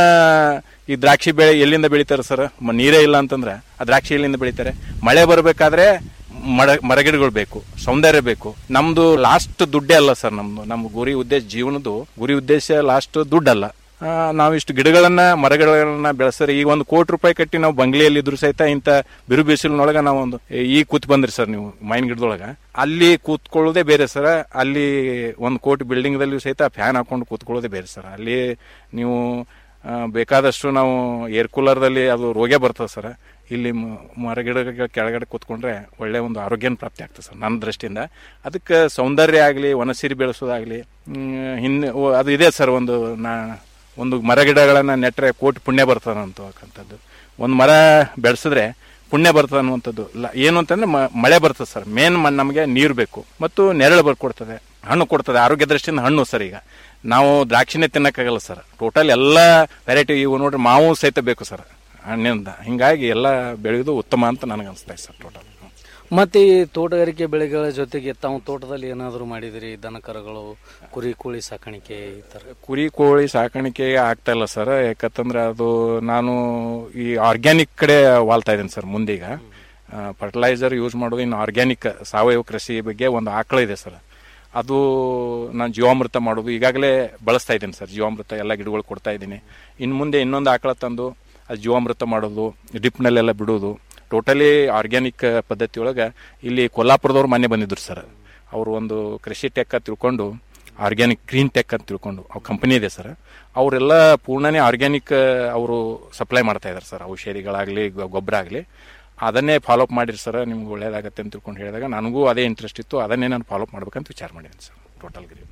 ಈ ದ್ರಾಕ್ಷಿ ಬೆಳೆ ಎಲ್ಲಿಂದ ಬೆಳಿತಾರೆ ಸರ್ ಮ- ನೀರೇ ಇಲ್ಲ ಅಂತಂದ್ರೆ ಆ ದ್ರಾಕ್ಷಿ ಎಲ್ಲಿಂದ ಬೆಳಿತಾರೆ ಮಳೆ ಬರಬೇಕಾದ್ರೆ ಮರ ಮರಗಿಡಗಳು ಬೇಕು ಸೌಂದರ್ಯ ಬೇಕು ನಮ್ದು ಲಾಸ್ಟ್ ದುಡ್ಡೇ ಅಲ್ಲ ಸರ್ ನಮ್ದು ನಮ್ಮ ಗುರಿ ಉದ್ದೇಶ ಜೀವನದ್ದು ಗುರಿ ಉದ್ದೇಶ ಲಾಸ್ಟ್ ದುಡ್ಡಲ್ಲ ಆ, ನಾವಿಷ್ಟು ಗಿಡಗಳನ್ನ ಮರಗಳನ್ನ ಬೆಳೆಸರಿ ಈಗ ಒಂದು ಕೋಟಿ ರೂಪಾಯಿ ಕಟ್ಟಿ ನಾವು ಬಂಗ್ಲೆಯಲ್ಲಿ ಇದ್ರು ಸಹಿತ ಇಂಥ ಬಿರು ಬಿಸಿಲಿನೊಳಗ ನಾವು ಒಂದು ಈಗ ಕೂತ್ ಬಂದ್ರಿ ಸರ್ ನೀವು ಮೈನ್ ಗಿಡದೊಳಗ ಅಲ್ಲಿ ಕೂತ್ಕೊಳ್ಳೋದೇ ಬೇರೆ ಸರ್ ಅಲ್ಲಿ ಒಂದು ಕೋಟಿ ಬಿಲ್ಡಿಂಗ್ ದಲ್ಲಿ ಸಹಿತ ಫ್ಯಾನ್ ಹಾಕೊಂಡು ಕೂತ್ಕೊಳ್ಳೋದೇ ಬೇರೆ ಸರ್ ಅಲ್ಲಿ ನೀವು ಆ, ಬೇಕಾದಷ್ಟು ನಾವು ಏರ್ ಕೂಲರ್ದಲ್ಲಿ ಅದು ರೋಗೇ ಬರ್ತದೆ ಸರ್ ಇಲ್ಲಿ ಮ- ಮರಗಿಡಗಳ ಕೆಳಗಡೆ ಕೂತ್ಕೊಂಡ್ರೆ ಒಳ್ಳೆ ಒಂದು ಆರೋಗ್ಯನ ಪ್ರಾಪ್ತಿ ಆಗ್ತದೆ ಸರ್ ನನ್ನ ದೃಷ್ಟಿಯಿಂದ ಅದಕ್ಕೆ ಸೌಂದರ್ಯ ಆಗಲಿ ವನಸಿರಿ ಬೆಳೆಸೋದಾಗಲಿ ಹಿಂದೆ ಓ- ಅದು ಇದೆ ಸರ್ ಒಂದು ನಾ ಒಂದು ಮರಗಿಡಗಳನ್ನು ನೆಟ್ಟರೆ ಕೋಟಿ ಪುಣ್ಯ ಬರ್ತದೆ ಅಂತಕ್ಕಂಥದ್ದು ಒಂದು ಮರ ಬೆಳೆಸಿದ್ರೆ ಪುಣ್ಯ ಬರ್ತದೆ ಅನ್ನುವಂಥದ್ದು ಇಲ್ಲ ಏನು ಅಂತಂದ್ರೆ ಮ- ಮಳೆ ಬರ್ತದೆ ಸರ್ ಮೇನ್ ನಮಗೆ ನೀರು ಬೇಕು ಮತ್ತು ನೆರಳು ಬರ್ಕೊಡ್ತದೆ ಹಣ್ಣು ಕೊಡ್ತದೆ ಆರೋಗ್ಯ ದೃಷ್ಟಿಯಿಂದ ಹಣ್ಣು ಸರ್ ಈಗ ನಾವು ದ್ರಾಕ್ಷಿನೇ ತಿನ್ನಕ್ಕಾಗಲ್ಲ ಸರ್ ಟೋಟಲ್ ಎಲ್ಲ ವೆರೈಟಿ ಇವು ನೋಡ್ರಿ ಮಾವು ಸಹಿತ ಬೇಕು ಸರ್ ಹಣ್ಣಿಂದ ಹಿಂಗಾಗಿ ಎಲ್ಲ ಬೆಳೆಯೋದು ಉತ್ತಮ ಅಂತ ನನಗೆ ಅನಿಸ್ತಾ ಇದೆ ಸರ್ ಟೋಟಲ್ ಮತ್ತೆ ಈ ತೋಟಗಾರಿಕೆ ಬೆಳೆಗಳ ಜೊತೆಗೆ ತಾವು ತೋಟದಲ್ಲಿ ಏನಾದರೂ ಮಾಡಿದಿರಿ ದನ ಕರುಗಳು ಕುರಿ ಕೋಳಿ ಸಾಕಾಣಿಕೆ ಈ ತರ ಕುರಿ ಕೋಳಿ ಸಾಕಾಣಿಕೆ ಆಗ್ತಾ ಇಲ್ಲ ಸರ್ ಯಾಕಂತಂದ್ರೆ ಅದು ನಾನು ಈ ಆರ್ಗ್ಯಾನಿಕ್ ಕಡೆ ವಾಲ್ತಾ ಇದ್ದೀನಿ ಸರ್ ಮುಂದೀಗ ಫರ್ಟಿಲೈಸರ್ ಯೂಸ್ ಮಾಡೋದು ಇನ್ನು ಆರ್ಗ್ಯಾನಿಕ್ ಸಾವಯವ ಕೃಷಿ ಬಗ್ಗೆ ಒಂದು ಆಕಳ ಇದೆ ಸರ್ ಅದು ನಾನು ಜೀವಾಮೃತ ಮಾಡೋದು ಈಗಾಗಲೇ ಬಳಸ್ತಾ ಇದ್ದೀನಿ ಸರ್ ಜೀವಾಮೃತ ಎಲ್ಲ ಗಿಡಗಳು ಕೊಡ್ತಾ ಇದ್ದೀನಿ ಇನ್ನು ಮುಂದೆ ಇನ್ನೊಂದು ಆಕಳ ತಂದು ಅದು ಜೀವಾಮೃತ ಮಾಡೋದು ಡಿಪ್ನಲ್ಲೆಲ್ಲ ಬಿಡೋದು ಟೋಟಲಿ ಆರ್ಗ್ಯಾನಿಕ್ ಪದ್ಧತಿ ಒಳಗೆ ಇಲ್ಲಿ ಕೊಲ್ಲಾಪುರದವ್ರು ಮೊನ್ನೆ ಬಂದಿದ್ರು ಸರ್ ಅವರು ಒಂದು ಕೃಷಿ ಟೆಕ್ ಅಂತ ತಿಳ್ಕೊಂಡು ಆರ್ಗ್ಯಾನಿಕ್ ಗ್ರೀನ್ ಟೆಕ್ ಅಂತ ತಿಳ್ಕೊಂಡು ಅವ್ರ ಕಂಪನಿ ಇದೆ ಸರ್ ಅವರೆಲ್ಲ ಪೂರ್ಣನೇ ಆರ್ಗ್ಯಾನಿಕ್ ಅವರು ಸಪ್ಲೈ ಮಾಡ್ತಾ ಇದ್ದಾರೆ ಸರ್ ಔಷಧಿಗಳಾಗಲಿ ಗೊಬ್ಬರ ಆಗಲಿ ಅದನ್ನೇ ಫಾಲೋಅಪ್ ಮಾಡಿರಿ ಸರ್ ನಿಮ್ಗೆ ಒಳ್ಳೇದಾಗತ್ತೆ ಅಂತ ತಿಳ್ಕೊಂಡು ಹೇಳಿದಾಗ ನನಗೂ ಅದೇ ಇಂಟ್ರೆಸ್ಟ್ ಇತ್ತು ಅದನ್ನೇ ನಾನು ಫಾಲೋಅಪ್ ಮಾಡ್ಬೇಕಂತ ವಿಚಾರ ಮಾಡಿದ್ದೀನಿ ಸರ್ ಟೋಟಲ್ ಗ್ರೀನ್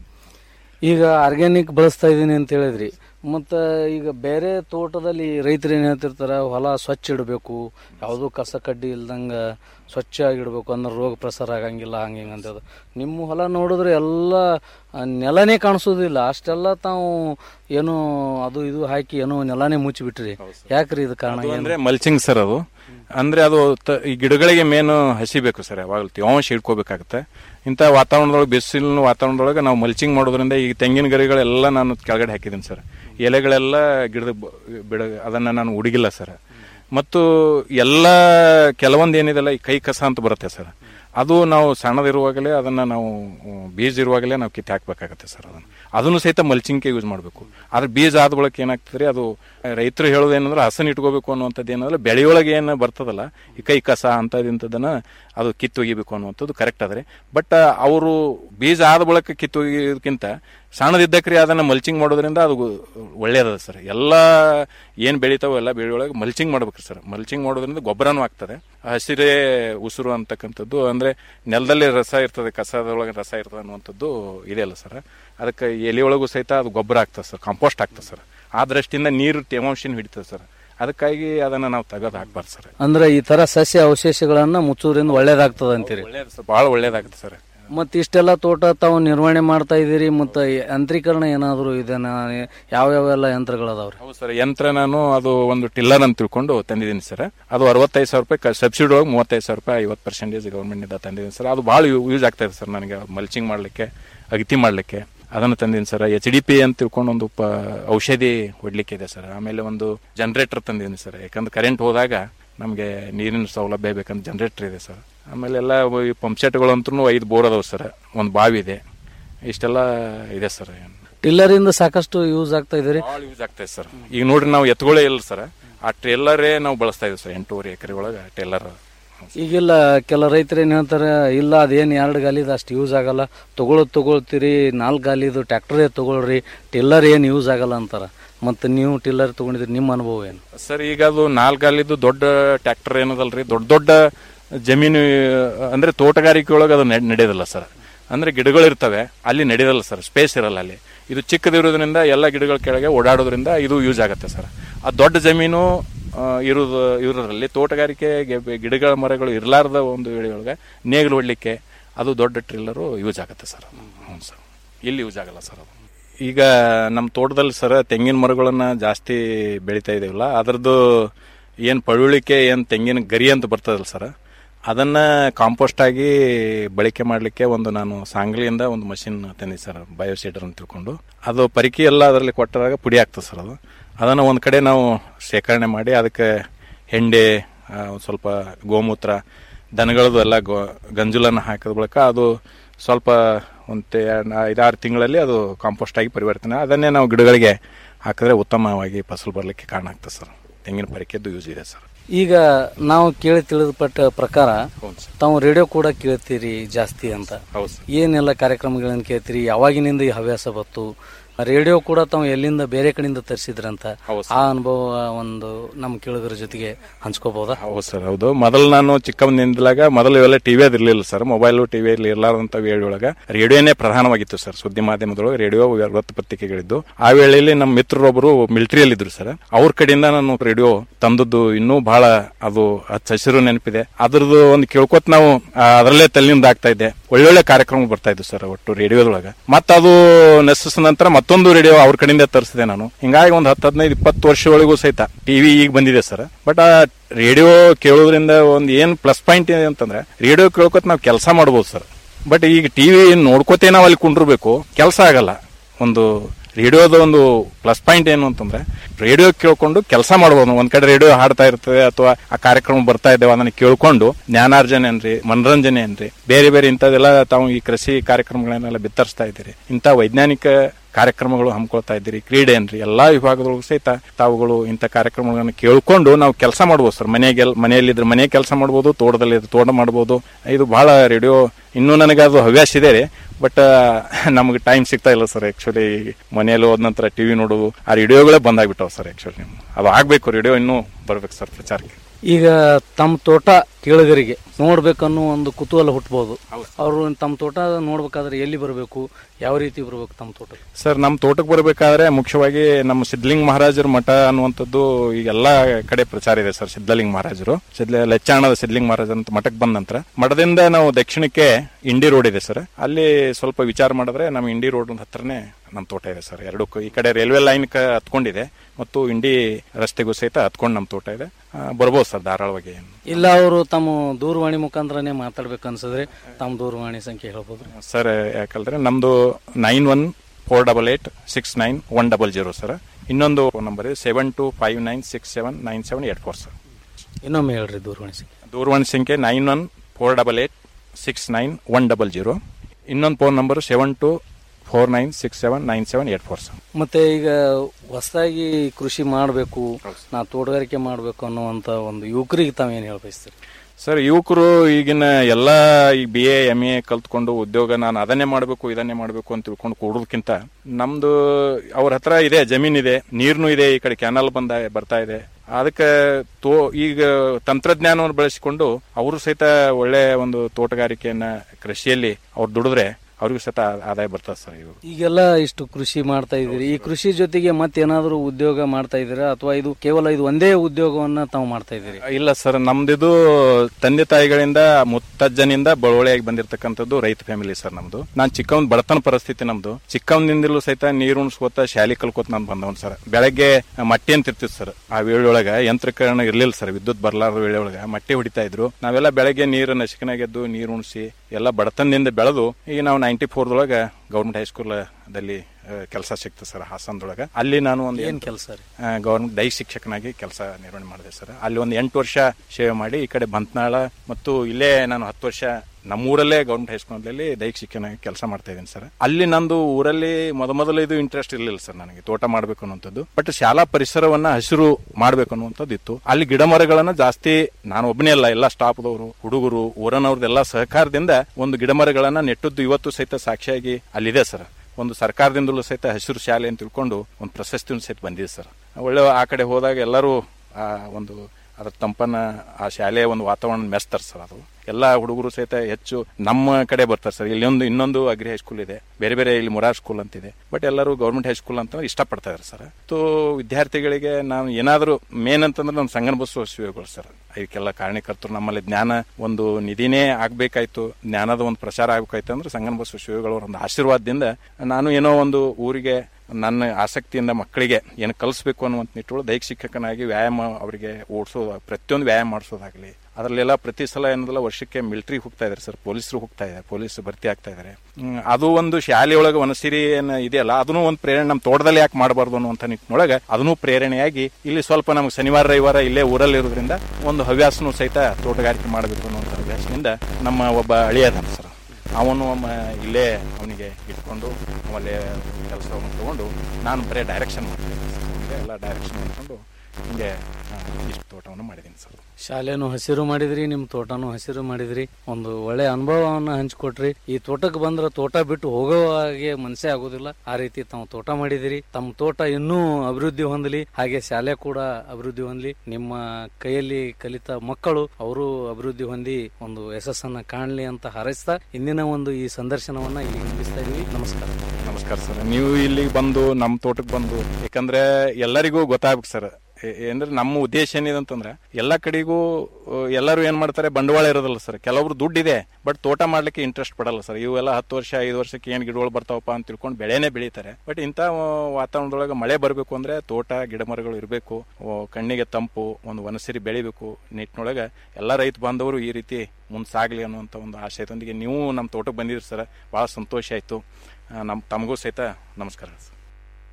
ಈಗ ಆರ್ಗ್ಯಾನಿಕ್ ಬಳಸ್ತಾ ಇದ್ದೀನಿ ಅಂತ ಹೇಳಿದ್ರಿ ಮತ್ತು ಈಗ ಬೇರೆ ತೋಟದಲ್ಲಿ ರೈತರು ಏನು ಹೇಳ್ತಿರ್ತಾರೆ ಹೊಲ ಸ್ವಚ್ಛ ಇಡಬೇಕು ಯಾವುದೂ ಕಸ ಕಡ್ಡಿ ಇಲ್ದಂಗೆ ಸ್ವಚ್ಛ ಆಗಿಡಬೇಕು ಅಂದ್ರೆ ರೋಗ ಪ್ರಸಾರ ಆಗಂಗಿಲ್ಲ ಹಂಗೆ ಹಿಂಗೆ ಅಂತದ್ದು ನಿಮ್ಮ ಹೊಲ ನೋಡಿದ್ರೆ ಎಲ್ಲ ಆ, ನೆಲನೇ ಕಾಣಿಸೋದಿಲ್ಲ ಅಷ್ಟೆಲ್ಲ ತಾವು ಏನು ಅದು ಇದು ಹಾಕಿ ಏನೋ ನೆಲನೇ ಮುಚ್ಚಿಬಿಟ್ರಿ ಯಾಕ್ರಿ ಇದು ಕಾರಣ ಅದು ಏನು? ಅಂದ್ರೆ ಮಲ್ಚಿಂಗ್ ಸರ್ ಅದು ಅಂದ್ರೆ ಅದು ತ- ಈ ಗಿಡಗಳಿಗೆ ಮೇನು ಹಸಿಬೇಕು ಸರ್ ಯಾವಾಗಲೂ ತೇವಾಂಶ ಇಟ್ಕೋಬೇಕಾಗತ್ತೆ ಇಂಥ ವಾತಾವರಣದೊಳಗೆ ಬಿಸಿಲಿನ ವಾತಾವರಣದೊಳಗೆ ನಾವು ಮಲ್ಚಿಂಗ್ ಮಾಡೋದ್ರಿಂದ ಈ ತೆಂಗಿನ ಗರಿಗಳೆಲ್ಲ ನಾನು ಕೆಳಗಡೆ ಹಾಕಿದ್ದೀನಿ ಸರ್ ಎಲೆಗಳೆಲ್ಲ ಗಿಡದ ಬ- ಬಿಡ ಅದನ್ನ ನಾನು ಉಡುಗಿಲ್ಲ ಸರ್ ಮತ್ತು ಎಲ್ಲ ಕೆಲವೊಂದು ಏನಿದೆಲ್ಲ ಈ ಕೈ ಕಸ ಅಂತ ಬರುತ್ತೆ ಸರ್ ಅದು ನಾವು ಸಣ್ಣದಿರುವಾಗಲೇ ಅದನ್ನ ನಾವು ಉಮ್, ಬೀಜ ಇರುವಾಗಲೇ ನಾವು ಕಿತ್ತು ಹಾಕ್ಬೇಕಾಗತ್ತೆ ಸರ್ ಅದನ್ನ ಅದನ್ನು ಸಹಿತ ಮಲ್ಚಿಂಗ್ಗೆ ಯೂಸ್ ಮಾಡಬೇಕು ಆದ್ರೆ ಬೀಜ ಆದ ಬಳಿಕ ಏನಾಗ್ತದೆ ಅದು ರೈತರು ಹೇಳೋದು ಏನಂದ್ರೆ ಹಸನ್ ಇಟ್ಕೋಬೇಕು ಅನ್ನುವಂಥದ್ದು ಏನಂದ್ರೆ ಬೆಳೆಯೊಳಗೆ ಏನು ಬರ್ತದಲ್ಲ ಈ ಕೈ ಕಸ ಅಂತದಿಂಥದನ್ನ ಅದು ಕಿತ್ತೊಗಿಬೇಕು ಅನ್ನುವಂಥದ್ದು ಕರೆಕ್ಟ್ ಆದ್ರೆ ಬಟ್ ಅವರು ಬೀಜ ಆದ ಬಳಿಕ ಕಿತ್ತೊಗಿಯೋದಕ್ಕಿಂತ ಸಣ್ಣದಿದ್ದಕ್ರಿ ಅದನ್ನ ಮಲ್ಚಿಂಗ್ ಮಾಡೋದ್ರಿಂದ ಅದು ಒಳ್ಳೇದದ ಸರ್ ಎಲ್ಲ ಏನ್ ಬೆಳಿತಾವೋ ಎಲ್ಲ ಬೆಳೆಯೊಳಗೆ ಮಲ್ಚಿಂಗ್ ಮಾಡ್ಬೇಕು ಸರ್ ಮಲ್ಚಿಂಗ್ ಮಾಡೋದ್ರಿಂದ ಗೊಬ್ಬರನೂ ಆಗ್ತದೆ ಹಸಿರೇ ಉಸಿರು ಅಂತಕ್ಕಂಥದ್ದು ಅಂದ್ರೆ ನೆಲದಲ್ಲಿ ರಸ ಇರ್ತದೆ ಕಸದೊಳಗೆ ರಸ ಇರ್ತದೆ ಅನ್ನುವಂಥದ್ದು ಇದೆಯಲ್ಲ ಸರ್ ಅದಕ್ಕೆ ಎಲೆಯೊಳಗೂ ಸಹಿತ ಅದು ಗೊಬ್ಬರ ಆಗ್ತದೆ ಸರ್ ಕಾಂಪೋಸ್ಟ್ ಆಗ್ತದೆ ಸರ್ ಆ ದೃಷ್ಟಿಯಿಂದ ನೀರು ತೇವಾಂಶನ ಹಿಡಿತದೆ ಸರ್ ಅದಕ್ಕಾಗಿ ಅದನ್ನ ನಾವು ತೆಗೆದು ಹಾಕ್ಬಾರ್ದು ಸರ್ ಅಂದ್ರೆ ಈ ತರ ಸಸ್ಯ ಅವಶೇಷಗಳನ್ನ ಮುಚ್ಚೋದ್ರಿಂದ ಒಳ್ಳೇದಾಗ್ತದ ಅಂತೀರಿ ಒಳ್ಳೇದು ಸರ್ ಭಾಳ ಒಳ್ಳೇದಾಗುತ್ತೆ ಸರ್ ಮತ್ ಇಷ್ಟೆಲ್ಲ ತೋಟ ತಾವು ನಿರ್ವಹಣೆ ಮಾಡ್ತಾ ಇದೀರಿ ಮತ್ತೆ ಯಂತ್ರೀಕರಣ ಏನಾದ್ರು ಇದೆನಾ ಯಾವ ಯಾವೆಲ್ಲ ಯಂತ್ರಗಳದಾವ್ರಿ ಹೌದು ಸರ್ ಯಂತ್ರ ನಾನು ಅದು ಒಂದು ಟಿಲ್ಲರ್ ಅಂತ ತಿಳ್ಕೊಂಡು ತಂದಿದ್ದೀನಿ ಸರ್ ಅದು ಅರವತ್ತೈದು ಸಾವಿರ ರೂಪಾಯಿ ಸಬ್ಸಿಡಿ ಒಳಗೆ ಮೂವತ್ತೈದು ಸಾವಿರ ರೂಪಾಯಿ ಐವತ್ತು ಪರ್ಸೆಂಟೇಜ್ ಗೌರ್ಮೆಂಟಿಂದ ತಂದಿದ್ದೀನಿ ಸರ್ ಅದು ಭಾಳ ಯೂಸ್ ಆಗ್ತಾ ಇದೆ ಸರ್ ನನಗೆ ಮಲ್ಚಿಂಗ್ ಮಾಡಲಿಕ್ಕೆ ಅಗತಿ ಮಾಡಲಿಕ್ಕೆ ಅದನ್ನು ತಂದಿದ್ದೀನಿ ಸರ್ ಎಚ್ ಡಿ ಪಿ ಅಂತ ತಿಳ್ಕೊಂಡು ಒಂದು ಪ ಔಷಧಿ ಹೊಡ್ಲಿಕ್ಕೆ ಇದೆ ಸರ್ ಆಮೇಲೆ ಒಂದು ಜನರೇಟರ್ ತಂದಿದ್ದೀನಿ ಸರ್ ಯಾಕಂದ್ರೆ ಕರೆಂಟ್ ಹೋದಾಗ ನಮಗೆ ನೀರಿನ ಸೌಲಭ್ಯ ಬೇಕಂತ ಜನರೇಟರ್ ಇದೆ ಸರ್ ಆಮೇಲೆ ಎಲ್ಲ ಈ ಪಂಪ್ ಸೆಟ್ಗಳಂತೂ ಐದು ಬೋರ್ ಅದಾವೆ ಸರ್ ಒಂದು ಬಾವಿ ಇದೆ ಇಷ್ಟೆಲ್ಲ ಇದೆ ಸರ್ ಟಿಲ್ಲರ್ ಇಂದ ಸಾಕಷ್ಟು ಯೂಸ್ ಆಗ್ತಾ ಇದೀರಿ ಭಾಳ ಯೂಸ್ ಆಗ್ತದೆ ಸರ್ ಈಗ ನೋಡ್ರಿ ನಾವು ಎತ್ಕೊಳ್ಳೇ ಇಲ್ಲ ಸರ್ ಆ ಟ್ರೇಲರೇ ನಾವು ಬಳಸ್ತಾ ಇದೀವಿ ಸರ್ ಎಂಟೂವರೆ ಎಕರೆ ಒಳಗೆ ಟೇಲರ್ ಈಗಿಲ್ಲ ಕೆಲ ರೈತರು ಏನ್ ಹೇಳ್ತಾರೆ ಇಲ್ಲ ಅದೇನ್ ಎರಡು ಗಾಲಿದ ಅಷ್ಟು ಯೂಸ್ ಆಗಲ್ಲ ತಗೊಳೋದ್ ತಗೊಳ್ತೀರಿ ನಾಲ್ಕು ಗಾಲಿದು ಟ್ರ್ಯಾಕ್ಟರೇ ತಗೊಳ್ರಿ ಟಿಲ್ಲರ್ ಏನ್ ಯೂಸ್ ಆಗಲ್ಲ ಅಂತಾರ ಮತ್ತೆ ನೀವು ಟಿಲ್ಲರ್ ತಗೊಂಡಿದ್ರಿ ನಿಮ್ಮ ಅನುಭವ ಏನು ಸರ್ ಈಗ ಅದು ನಾಲ್ಕಾಲಿದ್ದು ದೊಡ್ಡ ಟ್ರ್ಯಾಕ್ಟರ್ ಏನದಲ್ರಿ ದೊಡ್ಡ ದೊಡ್ಡ ಜಮೀನು ಅಂದ್ರೆ ತೋಟಗಾರಿಕೆ ಒಳಗೆ ಅದು ನಡ್- ನಡೆಯೋದಿಲ್ಲ ಸರ್ ಅಂದ್ರೆ ಗಿಡಗಳು ಇರ್ತವೆ ಅಲ್ಲಿ ನಡೆಯೋದಿಲ್ಲ ಸರ್ ಸ್ಪೇಸ್ ಇರಲ್ಲ ಅಲ್ಲಿ ಇದು ಚಿಕ್ಕದಿರೋದ್ರಿಂದ ಎಲ್ಲ ಗಿಡಗಳ ಕೆಳಗೆ ಓಡಾಡೋದ್ರಿಂದ ಇದು ಯೂಸ್ ಆಗುತ್ತೆ ಸರ್ ಆ ದೊಡ್ಡ ಜಮೀನು ಆ, ಇರೋದು ಇರೋದ್ರಲ್ಲಿ ತೋಟಗಾರಿಕೆ ಗೆ- ಗಿಡಗಳ ಮರಗಳು ಇರಲಾರ್ದ ಒಂದು ವೇಳೆಯೊಳಗೆ ನೇಗಿಲು ಹೊಡ್ಲಿಕ್ಕೆ ಅದು ದೊಡ್ಡ ಟ್ರಿಲ್ಲರು ಯೂಸ್ ಆಗುತ್ತೆ ಸರ್ ಅದು ಹ್ಞೂ ಸರ್ ಇಲ್ಲಿ ಯೂಸ್ ಆಗಲ್ಲ ಸರ್ ಅದು ಈಗ ನಮ್ಮ ತೋಟದಲ್ಲಿ ಸರ್ ತೆಂಗಿನ ಮರಗಳನ್ನ ಜಾಸ್ತಿ ಬೆಳಿತಾ ಇದೀವಲ್ಲ ಅದರದ್ದು ಏನು ಪಳುವಳಿಕೆ ಏನು ತೆಂಗಿನ ಗರಿ ಅಂತ ಬರ್ತದಲ್ಲ ಸರ್ ಅದನ್ನ ಕಾಂಪೋಸ್ಟ್ ಆಗಿ ಬಳಕೆ ಮಾಡಲಿಕ್ಕೆ ಒಂದು ನಾನು ಸಾಂಗ್ಲಿಯಿಂದ ಒಂದು ಮಷಿನ್ ತಂದಿದ್ದೆ ಸರ್ ಬಯೋಸೀಡರ್ ಅಂತ ತಿಳ್ಕೊಂಡು ಅದು ಪರಿಕಿ ಎಲ್ಲ ಅದರಲ್ಲಿ ಕೊಟ್ಟಾಗ ಪುಡಿ ಆಗ್ತದೆ ಸರ್ ಅದು ಅದನ್ನು ಒಂದು ಕಡೆ ನಾವು ಶೇಖರಣೆ ಮಾಡಿ ಅದಕ್ಕೆ ಹೆಂಡೆ ಆ, ಒಂದ್ ಸ್ವಲ್ಪ ಗೋಮೂತ್ರ ದನಗಳದ್ದು ಎಲ್ಲ ಗೋ ಗಂಜುಲನ್ನು ಹಾಕಿದ ಬಳಿಕ ಅದು ಸ್ವಲ್ಪ ಒಂದು ಐದಾರು ತಿಂಗಳಲ್ಲಿ ಅದು ಕಾಂಪೋಸ್ಟ್ ಆಗಿ ಪರಿವರ್ತನೆ ಅದನ್ನೇ ನಾವು ಗಿಡಗಳಿಗೆ ಹಾಕಿದ್ರೆ ಉತ್ತಮವಾಗಿ ಫಸಲು ಬರಲಿಕ್ಕೆ ಕಾರಣ ಆಗ್ತದೆ ಸರ್ ತೆಂಗಿನ ಪರಿಕೆದ್ದು ಯೂಸ್ ಇದೆ ಸರ್ ಈಗ ನಾವು ಕೇಳಿ ತಿಳಿದಪಟ್ಟ ಪ್ರಕಾರ ಹೌದು ಸರ್ ತಾವು ರೇಡಿಯೋ ಕೂಡ ಕೇಳ್ತೀರಿ ಜಾಸ್ತಿ ಅಂತ ಹೌದು ಸರ್ ಏನೆಲ್ಲ ಕಾರ್ಯಕ್ರಮಗಳನ್ನ ಕೇಳ್ತೀರಿ ಯಾವಾಗಿನಿಂದ ಈ ಹವ್ಯಾಸ ಬತ್ತು ರೇಡಿಯೋ ಕೂಡ ತಾವು ಎಲ್ಲಿಂದ ಬೇರೆ ಕಡೆಯಿಂದ ತರಿಸಿದ್ರಂತ ಹೌದು ಆ ಅನುಭವ ಒಂದು ನಮ್ಮ ಕೇಳುಗರ ಜೊತೆಗೆ ಹಂಚ್ಕೋಬಹುದಾ ಹೌದು ಸರ್ ಹೌದು ಮೊದಲು ನಾನು ಚಿಕ್ಕವನಿಂದಲಾಗ ಮೊದಲು ಇವೆಲ್ಲ ಟಿವಿ ಅದು ಇರಲಿಲ್ಲ ಸರ್ ಮೊಬೈಲು ಟಿವಿ ಇರಲಾರ್ದಂತ ವೇಳೆಯೊಳಗೆ ರೇಡಿಯೋನೇ ಪ್ರಧಾನವಾಗಿತ್ತು ಸರ್ ಸುದ್ದಿ ಮಾಧ್ಯಮದೊಳಗೆ ರೇಡಿಯೋ ವೃತ್ತಪತ್ರಿಕೆಗಳಿದ್ದು ಆ ವೇಳೆಯಲ್ಲಿ ನಮ್ಮ ಮಿತ್ರರೊಬ್ಬರು ಮಿಲಿಟರಿಯಲ್ಲಿ ಇದ್ರು ಸರ್ ಅವ್ರ ಕಡೆಯಿಂದ ನಾನು ರೇಡಿಯೋ ತಂದದ್ದು ಇನ್ನೂ ಬಹಳ ಅದು ಹಚ್ಚ ಹಸಿರು ನೆನಪಿದೆ ಅದ್ರದ್ದು ಒಂದು ಕೇಳ್ಕೊತ ನಾವು ಆ, ಅದರಲ್ಲೇ ತಲೆನಿಂದ ಆಗ್ತಾ ಇದ್ದೆ ಒಳ್ಳೊಳ್ಳೆ ಕಾರ್ಯಕ್ರಮ ಬರ್ತಾ ಇದ್ದು ಸರ್ ಒಟ್ಟು ರೇಡಿಯೋದೊಳಗೆ ಮತ್ತೆ ಅದು ನೆಸಸ್ ನಂತರ ಮತ್ತೊಂದು ರೇಡಿಯೋ ಅವ್ರ ಕಡೆಯಿಂದ ತರಿಸಿದೆ ನಾನು ಹಿಂಗಾಗಿ ಒಂದು ಹತ್ತು ಹದಿನೈದು ಇಪ್ಪತ್ತು ವರ್ಷಗಳಿಗೂ ಸಹಿತ ಟಿವಿ ಈಗ ಬಂದಿದೆ ಸರ್ ಬಟ್ ಆ ರೇಡಿಯೋ ಕೇಳೋದ್ರಿಂದ ಒಂದು ಏನ್ ಪ್ಲಸ್ ಪಾಯಿಂಟ್ ಇದೆ ಅಂತಂದ್ರೆ ರೇಡಿಯೋ ಕೇಳ್ಕೊತ ನಾವು ಕೆಲಸ ಮಾಡ್ಬೋದು ಸರ್ ಬಟ್ ಈಗ ಟಿವಿ ನೋಡ್ಕೋತೇ ನಾವು ಅಲ್ಲಿ ಕುಂಡಿರ್ಬೇಕು ಕೆಲಸ ಆಗಲ್ಲ ಒಂದು ರೇಡಿಯೋದ ಒಂದು ಪ್ಲಸ್ ಪಾಯಿಂಟ್ ಏನು ಅಂತಂದ್ರೆ ರೇಡಿಯೋ ಕೇಳ್ಕೊಂಡು ಕೆಲಸ ಮಾಡ್ಬೋದು ಒಂದ್ ಕಡೆ ರೇಡಿಯೋ ಹಾಡ್ತಾ ಇರ್ತದೆ ಅಥವಾ ಆ ಕಾರ್ಯಕ್ರಮ ಬರ್ತಾ ಇದ್ದೇವೆ ಅದನ್ನ ಕೇಳ್ಕೊಂಡು ಜ್ಞಾನಾರ್ಜನೆ ಏನ್ರಿ ಮನರಂಜನೆ ಏನ್ರಿ ಬೇರೆ ಬೇರೆ ಇಂಥದ್ದೆಲ್ಲ ತಾವು ಈ ಕೃಷಿ ಕಾರ್ಯಕ್ರಮಗಳನ್ನೆಲ್ಲ ಬಿತ್ತರಿಸ್ತಾ ಇದ್ದೀರಿ ಇಂಥ ವೈಜ್ಞಾನಿಕ ಕಾರ್ಯಕ್ರಮಗಳು ಹಮ್ಮಿಕೊಳ್ತಾ ಇದ್ದೀರಿ ಕ್ರೀಡೆ ಏನ್ರಿ ಎಲ್ಲಾ ವಿಭಾಗದೊಳಗೂ ಸಹಿತ ತಾವುಗಳು ಇಂಥ ಕಾರ್ಯಕ್ರಮಗಳನ್ನು ಕೇಳ್ಕೊಂಡು ನಾವು ಕೆಲಸ ಮಾಡ್ಬೋದು ಸರ್ ಮನೆಗೆ ಮನೆಯಲ್ಲಿದ್ರೆ ಮನೆ ಕೆಲಸ ಮಾಡ್ಬೋದು ತೋಟದಲ್ಲಿದ್ರೆ ತೋಟ ಮಾಡ್ಬೋದು ಇದು ಬಹಳ ರೇಡಿಯೋ ಇನ್ನೂ ನನಗೆ ಅದು ಹವ್ಯಾಸ ಇದೆ ರೀ ಬಟ್ ನಮಗೆ ಟೈಮ್ ಸಿಗ್ತಾ ಇಲ್ಲ ಸರ್ ಆಕ್ಚುಲಿ ಮನೆಯಲ್ಲಿ ಹೋದ ನಂತರ ಟಿವಿ ನೋಡೋದು ಆ ರೇಡಿಯೋಗಳೇ ಬಂದಾಗ್ಬಿಟ್ಟವು ಸರ್ ಆಕ್ಚುಲಿ ಅದು ಆಗ್ಬೇಕು ರೇಡಿಯೋ ಇನ್ನೂ ಬರ್ಬೇಕು ಸರ್ ಪ್ರಚಾರಕ್ಕೆ ಈಗ ತಮ್ಮ ತೋಟ ಕೇಳಗರಿಗೆ ನೋಡ್ಬೇಕನ್ನೋ ಒಂದು ಕುತೂಹಲ ಹುಟ್ಟಬಹುದು ಅವರು ತಮ್ಮ ತೋಟ ನೋಡ್ಬೇಕಾದ್ರೆ ಎಲ್ಲಿ ಬರಬೇಕು ಯಾವ ರೀತಿ ಬರಬೇಕು ತಮ್ಮ ತೋಟ ಸರ್ ನಮ್ಮ ತೋಟಕ್ಕೆ ಬರಬೇಕಾದ್ರೆ ಮುಖ್ಯವಾಗಿ ನಮ್ಮ ಸಿದ್ಧಲಿಂಗ ಮಹಾರಾಜರ ಮಠ ಅನ್ನುವಂಥದ್ದು ಈಗ ಎಲ್ಲಾ ಕಡೆ ಪ್ರಚಾರ ಇದೆ ಸರ್ ಸಿದ್ಧಲಿಂಗ ಮಹಾರಾಜರು ಸಿದ್ಧ ಲೆಚ್ಚಾಣದ ಸಿದ್ಧಲಿಂಗ ಮಹಾರಾಜ ಅಂತ ಮಠಕ್ಕೆ ಬಂದ ನಂತರ ಮಠದಿಂದ ನಾವು ದಕ್ಷಿಣಕ್ಕೆ ಇಂಡಿ ರೋಡ್ ಇದೆ ಸರ್ ಅಲ್ಲಿ ಸ್ವಲ್ಪ ವಿಚಾರ ಮಾಡಿದ್ರೆ ನಮ್ಮ ಇಂಡಿ ರೋಡ್ ಹತ್ರನೇ ನಮ್ಮ ತೋಟ ಇದೆ ಸರ್ ಎರಡಕ್ಕೂ ಈ ಕಡೆ ರೈಲ್ವೆ ಲೈನ್ ಹತ್ಕೊಂಡಿದೆ ಮತ್ತು ಇಂಡಿ ರಸ್ತೆಗೂ ಸಹಿತ ಹತ್ಕೊಂಡು ನಮ್ಮ ತೋಟ ಇದೆ ಆ, ಬರ್ಬೋದು ಸರ್ ಧಾರಾಳವಾಗಿ ಇಲ್ಲ ಅವರು ತಮ್ಮ ದೂರವಾಣಿ ಮುಖಾಂತರನೇ ಮಾತಾಡ್ಬೇಕು ಅನ್ಸಿದ್ರೆ ತಮ್ಮ ದೂರವಾಣಿ ಸಂಖ್ಯೆ ಹೇಳ್ಬೋದು ಸರ್ ಯಾಕಂದ್ರೆ ನಮ್ದು nine one four double eight six nine one double zero sir ಇನ್ನೊಂದು phone number seven two five nine six seven nine seven eight four sir ಇನ್ನೊಮ್ಮೆ ಹೇಳ್ರಿ ದೂರವಾಣಿ ಸಂಖ್ಯೆ ದೂರವಾಣಿ ಸಂಖ್ಯೆ nine one four double eight six nine one double zero ಇನ್ನೊಂದು phone number seven two four nine six seven nine seven eight four sir ಮತ್ತೆ ಈಗ ಹೊಸದಾಗಿ ಕೃಷಿ ಮಾಡಬೇಕು ನಾ ತೋಟಗಾರಿಕೆ ಮಾಡಬೇಕು ಅನ್ನುವಂತ ಒಂದು ಯುವಕರಿಗೆ ತಾವೇನು ಹೇಳ ಬಯಸ್ತೀರಿ ಸರ್ ಯುವಕರು ಈಗಿನ ಎಲ್ಲ ಈ ಬಿ ಎ ಎಮ್ ಎ ಕಲ್ತ್ಕೊಂಡು ಉದ್ಯೋಗ ನಾನು ಅದನ್ನೇ ಮಾಡಬೇಕು ಇದನ್ನೇ ಮಾಡಬೇಕು ಅಂತ ತಿಳ್ಕೊಂಡು ಕೂಡೋದಕ್ಕಿಂತ ನಮ್ದು ಅವ್ರ ಹತ್ರ ಇದೆ ಜಮೀನ್ ಇದೆ ನೀರ್ನು ಇದೆ ಈ ಕಡೆ ಕ್ಯಾನಲ್ ಬಂದ ಬರ್ತಾ ಇದೆ ಅದಕ್ಕೆ ತೋ ಈಗ ತಂತ್ರಜ್ಞಾನವನ್ನು ಬಳಸಿಕೊಂಡು ಅವರು ಸಹಿತ ಒಳ್ಳೆ ಒಂದು ತೋಟಗಾರಿಕೆಯನ್ನ ಕೃಷಿಯಲ್ಲಿ ಅವ್ರು ದುಡಿದ್ರೆ ಅವ್ರಿಗೂ ಸಹಿತ ಆದಾಯ ಬರ್ತದೆ ಸರ್ ಇವು ಈಗೆಲ್ಲ ಇಷ್ಟು ಕೃಷಿ ಮಾಡ್ತಾ ಇದ್ದೀರಿ ಈ ಕೃಷಿ ಜೊತೆಗೆ ಮತ್ತೇನಾದ್ರೂ ಉದ್ಯೋಗ ಮಾಡ್ತಾ ಇದ್ದೀರಾ ಅಥವಾ ಇದು ಕೇವಲ ಇದು ಒಂದೇ ಉದ್ಯೋಗವನ್ನ ತಾವು ಮಾಡ್ತಾ ಇದ್ದೀರಿ ಇಲ್ಲ ಸರ್ ನಮ್ದಿದು ತಂದೆ ತಾಯಿಗಳಿಂದ ಮುತ್ತಜ್ಜನಿಂದ ಬಳುವಳಿಯಾಗಿ ಬಂದಿರತಕ್ಕಂಥದ್ದು ರೈತ ಫ್ಯಾಮಿಲಿ ಸರ್ ನಮ್ದು ನಾನ್ ಚಿಕ್ಕವನ್ ಬಡತನ ಪರಿಸ್ಥಿತಿ ನಮ್ದು ಚಿಕ್ಕವನಿಂದಲೂ ಸಹಿತ ನೀರು ಉಣಿಸ್ಕೋತ ಶಾಲೆ ಕಲ್ಕೋತ ನಾನು ಬಂದವನ್ ಸರ್ ಬೆಳಗ್ಗೆ ಮಟ್ಟಿ ಅಂತ ಇರ್ತಿತ್ತು ಸರ್ ಆ ವೇಳೆಯೊಳಗ ಯಂತ್ರೀಕರಣ ಇರ್ಲಿಲ್ಲ ಸರ್ ವಿದ್ಯುತ್ ಬರ್ಲಾರದ ವೇಳೆಯೊಳಗ ಮಟ್ಟಿ ಹೊಡಿತಾ ಇದ್ರು ನಾವೆಲ್ಲ ಬೆಳಗ್ಗೆ ನೀರು ನಶಿಕನಾಗೆದ್ದು ನೀರು ಉಣಿಸಿ ಎಲ್ಲ ಬಡತನದಿಂದ ಬೆಳೆದು ಈಗ ನಾವು ನೈಂಟಿ ಫೋರ್ದೊಳಗ ಗೌರ್ಮೆಂಟ್ ಹೈಸ್ಕೂಲ್ ದಲ್ಲಿ ಕೆಲಸ ಸಿಕ್ತು ಸರ್ ಹಾಸನದೊಳಗ ಅಲ್ಲಿ ನಾನು ಒಂದು ಏನ್ ಕೆಲಸ ರೀ ಗೌರ್ಮೆಂಟ್ ದೈ ಶಿಕ್ಷಕನಾಗಿ ಕೆಲಸ ನಿರ್ವಹಣೆ ಮಾಡಿದೆ ಸರ್ ಅಲ್ಲಿ ಒಂದು ಎಂಟು ವರ್ಷ ಸೇವೆ ಮಾಡಿ ಈ ಕಡೆ ಬಂತ್ನಾಳ ಮತ್ತು ಇಲ್ಲೇ ನಾನು ಹತ್ತು ವರ್ಷ ನಮ್ಮೂರಲ್ಲೇ ಗೌರ್ಮೆಂಟ್ ಹೈಸ್ಕೂಲಲ್ಲಿ ದೈಹಿಕ ಶಿಕ್ಷಕನಾಗಿ ಕೆಲಸ ಮಾಡ್ತಾ ಇದ್ದೀನಿ ಸರ್ ಅಲ್ಲಿ ನಂದು ಊರಲ್ಲಿ ಮೊದ ಮೊದಲು ಇದು ಇಂಟ್ರೆಸ್ಟ್ ಇರಲಿಲ್ಲ ಸರ್ ನನಗೆ ತೋಟ ಮಾಡಬೇಕು ಅನ್ನುವಂಥದ್ದು ಬಟ್ ಶಾಲಾ ಪರಿಸರವನ್ನ ಹಸಿರು ಮಾಡಬೇಕು ಅನ್ನುವಂಥದ್ದು ಇತ್ತು ಅಲ್ಲಿ ಗಿಡ ಮರಗಳನ್ನ ಜಾಸ್ತಿ ನಾನು ಒಬ್ಬನೇ ಅಲ್ಲ ಎಲ್ಲ ಸ್ಟಾಫ್ದವರು ಹುಡುಗರು ಊರನವ್ರದ್ದೆಲ್ಲ ಸಹಕಾರದಿಂದ ಒಂದು ಗಿಡ ಮರಗಳನ್ನ ನೆಟ್ಟದ್ದು ಇವತ್ತು ಸಹಿತ ಸಾಕ್ಷಿಯಾಗಿ ಅಲ್ಲಿದೆ ಸರ್ ಒಂದು ಸರ್ಕಾರದಿಂದಲೂ ಸಹಿತ ಹಸಿರು ಶಾಲೆ ಅಂತ ತಿಳ್ಕೊಂಡು ಒಂದು ಪ್ರಶಸ್ತಿನೂ ಸಹಿತ ಬಂದಿದೆ ಸರ್ ಒಳ್ಳೆ ಆ ಕಡೆ ಹೋದಾಗ ಎಲ್ಲರೂ ಆ ಒಂದು ಅದ್ರ ತಂಪನ್ನ ಆ ಶಾಲೆಯ ಒಂದು ವಾತಾವರಣ ಮೆಸ್ತಾರೆ ಸರ್ ಅದು ಎಲ್ಲ ಹುಡುಗರು ಸಹಿತ ಹೆಚ್ಚು ನಮ್ಮ ಕಡೆ ಬರ್ತಾರೆ ಸರ್ ಇಲ್ಲಿ ಒಂದು ಇನ್ನೊಂದು ಅಗ್ರಿ ಹೈಸ್ಕೂಲ್ ಇದೆ ಬೇರೆ ಬೇರೆ ಇಲ್ಲಿ ಮುರಾರ್ ಸ್ಕೂಲ್ ಅಂತಿದೆ ಬಟ್ ಎಲ್ಲರೂ ಗೌರ್ಮೆಂಟ್ ಹೈಸ್ಕೂಲ್ ಅಂತ ಇಷ್ಟಪಡ್ತಾ ಇದ್ದಾರೆ ಸರ್ ಸೊ ವಿದ್ಯಾರ್ಥಿಗಳಿಗೆ ನಾನು ಏನಾದರೂ ಮೇನ್ ಅಂತಂದ್ರೆ ನಮ್ಮ ಸಂಗನ ಬಸವ ಶಿವಗಳು ಸರ್ ಇದಕ್ಕೆಲ್ಲ ಕಾರಣಕರ್ತರು ನಮ್ಮಲ್ಲಿ ಜ್ಞಾನ ಒಂದು ನಿಧಿನೇ ಆಗ್ಬೇಕಾಯ್ತು ಜ್ಞಾನದ ಒಂದು ಪ್ರಚಾರ ಆಗ್ಬೇಕಾಯ್ತು ಅಂದ್ರೆ ಸಂಗನ ಬಸವ ಶಿವಗಳವರ ಒಂದು ಆಶೀರ್ವಾದದಿಂದ ನಾನು ಏನೋ ಒಂದು ಊರಿಗೆ ನನ್ನ ಆಸಕ್ತಿಯಿಂದ ಮಕ್ಕಳಿಗೆ ಏನು ಕಲಿಸ್ಬೇಕು ಅನ್ನುವಂಥ ನಿಟ್ಟುಗಳು ದೈಹಿಕ ಶಿಕ್ಷಕನಾಗಿ ವ್ಯಾಯಾಮ ಅವರಿಗೆ ಓಡಿಸೋದು ಪ್ರತಿಯೊಂದು ವ್ಯಾಯಾಮ ಮಾಡಿಸೋದಾಗ್ಲಿ ಅದರಲ್ಲೆಲ್ಲ ಪ್ರತಿ ಸಲ ಏನದಲ್ಲ ವರ್ಷಕ್ಕೆ ಮಿಲಿಟರಿ ಹೋಗ್ತಾ ಇದಾರೆ ಸರ್ ಪೊಲೀಸರು ಹೋಗ್ತಾ ಇದ್ದಾರೆ ಪೊಲೀಸ್ ಭರ್ತಿ ಆಗ್ತಾ ಇದ್ದಾರೆ ಹ್ಮ್, ಅದು ಒಂದು ಶಾಲೆಯೊಳಗೆ ವನಸಿರಿ ಏನ್ ಇದೆಯಲ್ಲ ಅದನ್ನು ಒಂದು ಪ್ರೇರಣೆ ನಮ್ಮ ತೋಟದಲ್ಲಿ ಯಾಕೆ ಮಾಡಬಾರ್ದು ಅನ್ನುವಂಥ ನಿಟ್ಟಿನೊಳಗೆ ಅದನ್ನು ಪ್ರೇರಣೆಯಾಗಿ ಇಲ್ಲಿ ಸ್ವಲ್ಪ ನಮ್ಗೆ ಶನಿವಾರ ರವಿವಾರ ಇಲ್ಲೇ ಊರಲ್ಲಿ ಇರೋದ್ರಿಂದ ಒಂದು ಹವ್ಯಾಸನೂ ಸಹಿತ ತೋಟಗಾರಿಕೆ ಮಾಡಬೇಕು ಅನ್ನುವಂಥ ಹವ್ಯಾಸದಿಂದ ನಮ್ಮ ಒಬ್ಬ ಅಳಿಯದಾನ ಸರ್ ಅವನು ಒಮ್ಮ ಇಲ್ಲೇ ಅವನಿಗೆ ಇಟ್ಕೊಂಡು ಆಮೇಲೆ ಕೆಲಸವನ್ನು ತಗೊಂಡು ನಾನು ಬರೀ ಡೈರೆಕ್ಷನ್ ಮಾಡ್ತೀನಿ ಅವನಿಗೆ ಎಲ್ಲ ಡೈರೆಕ್ಷನ್ ಮಾಡ್ಕೊಂಡು ಹಿಂಗೆ ಆ, ಇಷ್ಟು ತೋಟವನ್ನು ಮಾಡಿದ್ದೀನಿ ಸರ್ ಶಾಲೆನೂ ಹಸಿರು ಮಾಡಿದ್ರಿ ನಿಮ್ ತೋಟನೂ ಹಸಿರು ಮಾಡಿದ್ರಿ ಒಂದು ಒಳ್ಳೆ ಅನುಭವವನ್ನ ಹಂಚ್ಕೊಟ್ರಿ ಈ ತೋಟಕ್ಕೆ ಬಂದ್ರ ತೋಟ ಬಿಟ್ಟು ಹೋಗೋ ಹಾಗೆ ಮನಸ್ಸೇ ಆಗೋದಿಲ್ಲ ಆ ರೀತಿ ತಾವು ತೋಟ ಮಾಡಿದಿರಿ ತಮ್ಮ ತೋಟ ಇನ್ನೂ ಅಭಿವೃದ್ಧಿ ಹೊಂದಲಿ ಹಾಗೆ ಶಾಲೆ ಕೂಡ ಅಭಿವೃದ್ಧಿ ಹೊಂದಲಿ ನಿಮ್ಮ ಕೈಯಲ್ಲಿ ಕಲಿತ ಮಕ್ಕಳು ಅವರು ಅಭಿವೃದ್ಧಿ ಹೊಂದಿ ಒಂದು ಯಶಸ್ಸನ್ನ ಕಾಣಲಿ ಅಂತ ಹಾರೈಸ್ತಾ ಇಂದಿನ ಒಂದು ಈ ಸಂದರ್ಶನವನ್ನ ಇಲ್ಲಿ ಮುಗಿಸ್ತಾ ಇದೀವಿ ನಮಸ್ಕಾರ ನಮಸ್ಕಾರ ಸರ್ ನೀವು ಇಲ್ಲಿಗೆ ಬಂದು ನಮ್ಮ ತೋಟಕ್ಕೆ ಬಂದು ಯಾಕಂದ್ರೆ ಎಲ್ಲರಿಗೂ ಗೊತ್ತಾಗ್ಬೇಕು ಸರ್ ಅಂದ್ರೆ ನಮ್ಮ ಉದ್ದೇಶ ಏನಿದೆ ಅಂತಂದ್ರೆ ಎಲ್ಲ ಕಡೆಗೂ ಆ, ಎಲ್ಲರೂ ಏನ್ ಮಾಡ್ತಾರೆ ಬಂಡವಾಳ ಇರೋದಿಲ್ಲ ಸರ್ ಕೆಲವರು ದುಡ್ಡಿದೆ ಬಟ್ ತೋಟ ಮಾಡ್ಲಿಕ್ಕೆ ಇಂಟ್ರೆಸ್ಟ್ ಪಡಲ್ಲ ಸರ್ ಇವೆಲ್ಲ ಹತ್ತು ವರ್ಷ ಐದು ವರ್ಷಕ್ಕೆ ಏನ್ ಗಿಡಗಳು ಬರ್ತಾವಪ್ಪ ಅಂತ ತಿಳ್ಕೊಂಡು ಬೆಳೆನೇ ಬೆಳೀತಾರೆ ಬಟ್ ಇಂಥ ವಾತಾವರಣದೊಳಗೆ ಮಳೆ ಬರಬೇಕು ಅಂದ್ರೆ ತೋಟ ಗಿಡ ಮರಗಳು ಇರಬೇಕು ಕಣ್ಣಿಗೆ ತಂಪು ಒಂದು ವನಸಿರಿ ಬೆಳಿಬೇಕು ನಿಟ್ಟಿನೊಳಗೆ ಎಲ್ಲ ರೈತ ಬಾಂಧವರು ಈ ರೀತಿ ಮುಂದೆ ಸಾಗಲಿ ಅನ್ನುವಂಥ ಒಂದು ಆಶಯದೊಂದಿಗೆ ನೀವು ನಮ್ಮ ತೋಟಕ್ಕೆ ಬಂದಿದ್ರಿ ಸರ್ ಭಾಳ ಸಂತೋಷ ಆಯಿತು ನಮ್ಮ ತಮಗೂ ಸಹಿತ ನಮಸ್ಕಾರ ಸರ್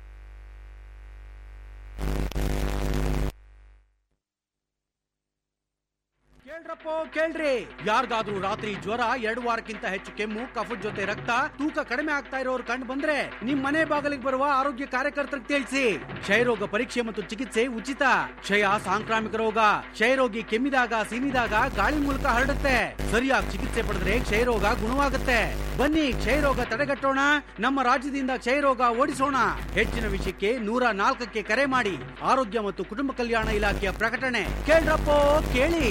ಕೇಳ್ರಪ್ಪೋ ಕೇಳ್ರಿ ಯಾರಿಗಾದ್ರೂ ರಾತ್ರಿ ಜ್ವರ ಎರಡು ವಾರಕ್ಕಿಂತ ಹೆಚ್ಚು ಕೆಮ್ಮು ಕಫದ ಜೊತೆ ರಕ್ತ ತೂಕ ಕಡಿಮೆ ಆಗ್ತಾ ಇರೋರು ಕಂಡು ಬಂದ್ರೆ ನಿಮ್ ಮನೆ ಬಾಗಿಲಿಗೆ ಬರುವ ಆರೋಗ್ಯ ಕಾರ್ಯಕರ್ತರಿಗೆ ತಿಳಿಸಿ ಕ್ಷಯರೋಗ ಪರೀಕ್ಷೆ ಮತ್ತು ಚಿಕಿತ್ಸೆ ಉಚಿತ ಕ್ಷಯ ಸಾಂಕ್ರಾಮಿಕ ರೋಗ ಕ್ಷಯರೋಗಿ ಕೆಮ್ಮಿದಾಗ ಸೀನಿದಾಗ ಗಾಳಿ ಮೂಲಕ ಹರಡುತ್ತೆ ಸರಿಯಾಗಿ ಚಿಕಿತ್ಸೆ ಪಡೆದ್ರೆ ಕ್ಷಯರೋಗ ಗುಣವಾಗುತ್ತೆ ಬನ್ನಿ ಕ್ಷಯರೋಗ ತಡೆಗಟ್ಟೋಣ ನಮ್ಮ ರಾಜ್ಯದಿಂದ ಕ್ಷಯರೋಗ ಓಡಿಸೋಣ ಹೆಚ್ಚಿನ ವಿಷಯಕ್ಕೆ ನೂರ ನಾಲ್ಕಕ್ಕೆ ಕರೆ ಮಾಡಿ ಆರೋಗ್ಯ ಮತ್ತು ಕುಟುಂಬ ಕಲ್ಯಾಣ ಇಲಾಖೆಯ ಪ್ರಕಟಣೆ ಕೇಳ್ರಪ್ಪೋ ಕೇಳಿ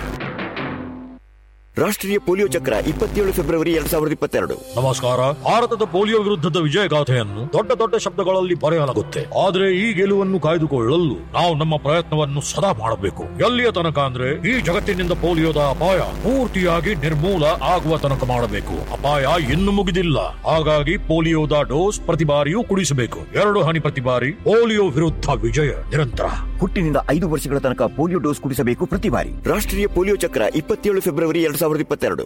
ರಾಷ್ಟ್ರೀಯ ಪೋಲಿಯೋ ಚಕ್ರ ಇಪ್ಪತ್ತೇಳು ಫೆಬ್ರವರಿ ಎರಡ್ ಸಾವಿರದ ಇಪ್ಪತ್ತೆರಡು ನಮಸ್ಕಾರ ಭಾರತದ ಪೋಲಿಯೋ ವಿರುದ್ಧದ ವಿಜಯಗಾಥೆಯನ್ನು ದೊಡ್ಡ ದೊಡ್ಡ ಶಬ್ದಗಳಲ್ಲಿ ಬರೆಯಲಾಗುತ್ತೆ ಆದರೆ ಈ ಗೆಲುವನ್ನು ಕಾಯ್ದುಕೊಳ್ಳಲು ನಾವು ನಮ್ಮ ಪ್ರಯತ್ನವನ್ನು ಸದಾ ಮಾಡಬೇಕು ಎಲ್ಲಿಯ ತನಕ ಅಂದ್ರೆ ಈ ಜಗತ್ತಿನಿಂದ ಪೋಲಿಯೋದ ಅಪಾಯ ಪೂರ್ತಿಯಾಗಿ ನಿರ್ಮೂಲ ಆಗುವ ತನಕ ಮಾಡಬೇಕು ಅಪಾಯ ಇನ್ನು ಮುಗಿದಿಲ್ಲ ಹಾಗಾಗಿ ಪೋಲಿಯೋದ ಡೋಸ್ ಪ್ರತಿ ಬಾರಿಯೂ ಕುಡಿಸಬೇಕು ಎರಡು ಹನಿ ಪ್ರತಿ ಬಾರಿ ಪೋಲಿಯೋ ವಿರುದ್ಧ ವಿಜಯ ನಿರಂತರ ಹುಟ್ಟಿನಿಂದ ಐದು ವರ್ಷಗಳ ತನಕ ಪೋಲಿಯೋ ಡೋಸ್ ಕುಡಿಸಬೇಕು ಪ್ರತಿ ಬಾರಿ ರಾಷ್ಟ್ರೀಯ ಪೋಲಿಯೋ ಚಕ್ರ ಇಪ್ಪತ್ತೇಳು ಫೆಬ್ರವರಿ ಎರಡ್ ಸಾವಿರದ ಇಪ್ಪತ್ತೆರಡು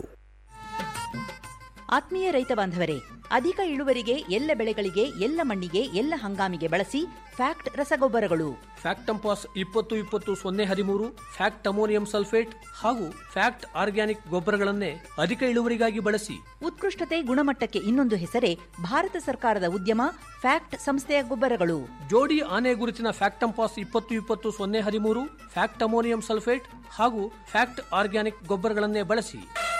ಆತ್ಮೀಯ ರೈತ ಬಾಂಧವರೇ ಅಧಿಕ ಇಳುವರಿಗೆ ಎಲ್ಲ ಬೆಳೆಗಳಿಗೆ ಎಲ್ಲ ಮಣ್ಣಿಗೆ ಎಲ್ಲ ಹಂಗಾಮಿಗೆ ಬಳಸಿ ಫ್ಯಾಕ್ಟ್ ರಸಗೊಬ್ಬರಗಳು ಫ್ಯಾಕ್ಟ್ ಟಂಪಾಸ್ ಇಪ್ಪತ್ತು ಇಪ್ಪತ್ತು ಸೊನ್ನೆ ಹದಿಮೂರು ಫ್ಯಾಕ್ಟ್ ಅಮೋನಿಯಂ ಸಲ್ಫೇಟ್ ಹಾಗೂ ಫ್ಯಾಕ್ಟ್ ಆರ್ಗ್ಯಾನಿಕ್ ಗೊಬ್ಬರಗಳನ್ನೇ ಅಧಿಕ ಇಳುವರಿಗಾಗಿ ಬಳಸಿ ಉತ್ಕೃಷ್ಟತೆ ಗುಣಮಟ್ಟಕ್ಕೆ ಇನ್ನೊಂದು ಹೆಸರೇ ಭಾರತ ಸರ್ಕಾರದ ಉದ್ಯಮ ಫ್ಯಾಕ್ಟ್ ಸಂಸ್ಥೆಯ ಗೊಬ್ಬರಗಳು ಜೋಡಿ ಆನೆ ಗುರುತಿನ ಫ್ಯಾಕ್ಟ್ ಟಂಪಾಸ್ ಇಪ್ಪತ್ತು ಇಪ್ಪತ್ತು ಸೊನ್ನೆ ಹದಿಮೂರು ಫ್ಯಾಕ್ಟ್ ಅಮೋನಿಯಂ ಸಲ್ಫೇಟ್ ಹಾಗೂ ಫ್ಯಾಕ್ಟ್ ಆರ್ಗ್ಯಾನಿಕ್ ಗೊಬ್ಬರಗಳನ್ನೇ ಬಳಸಿ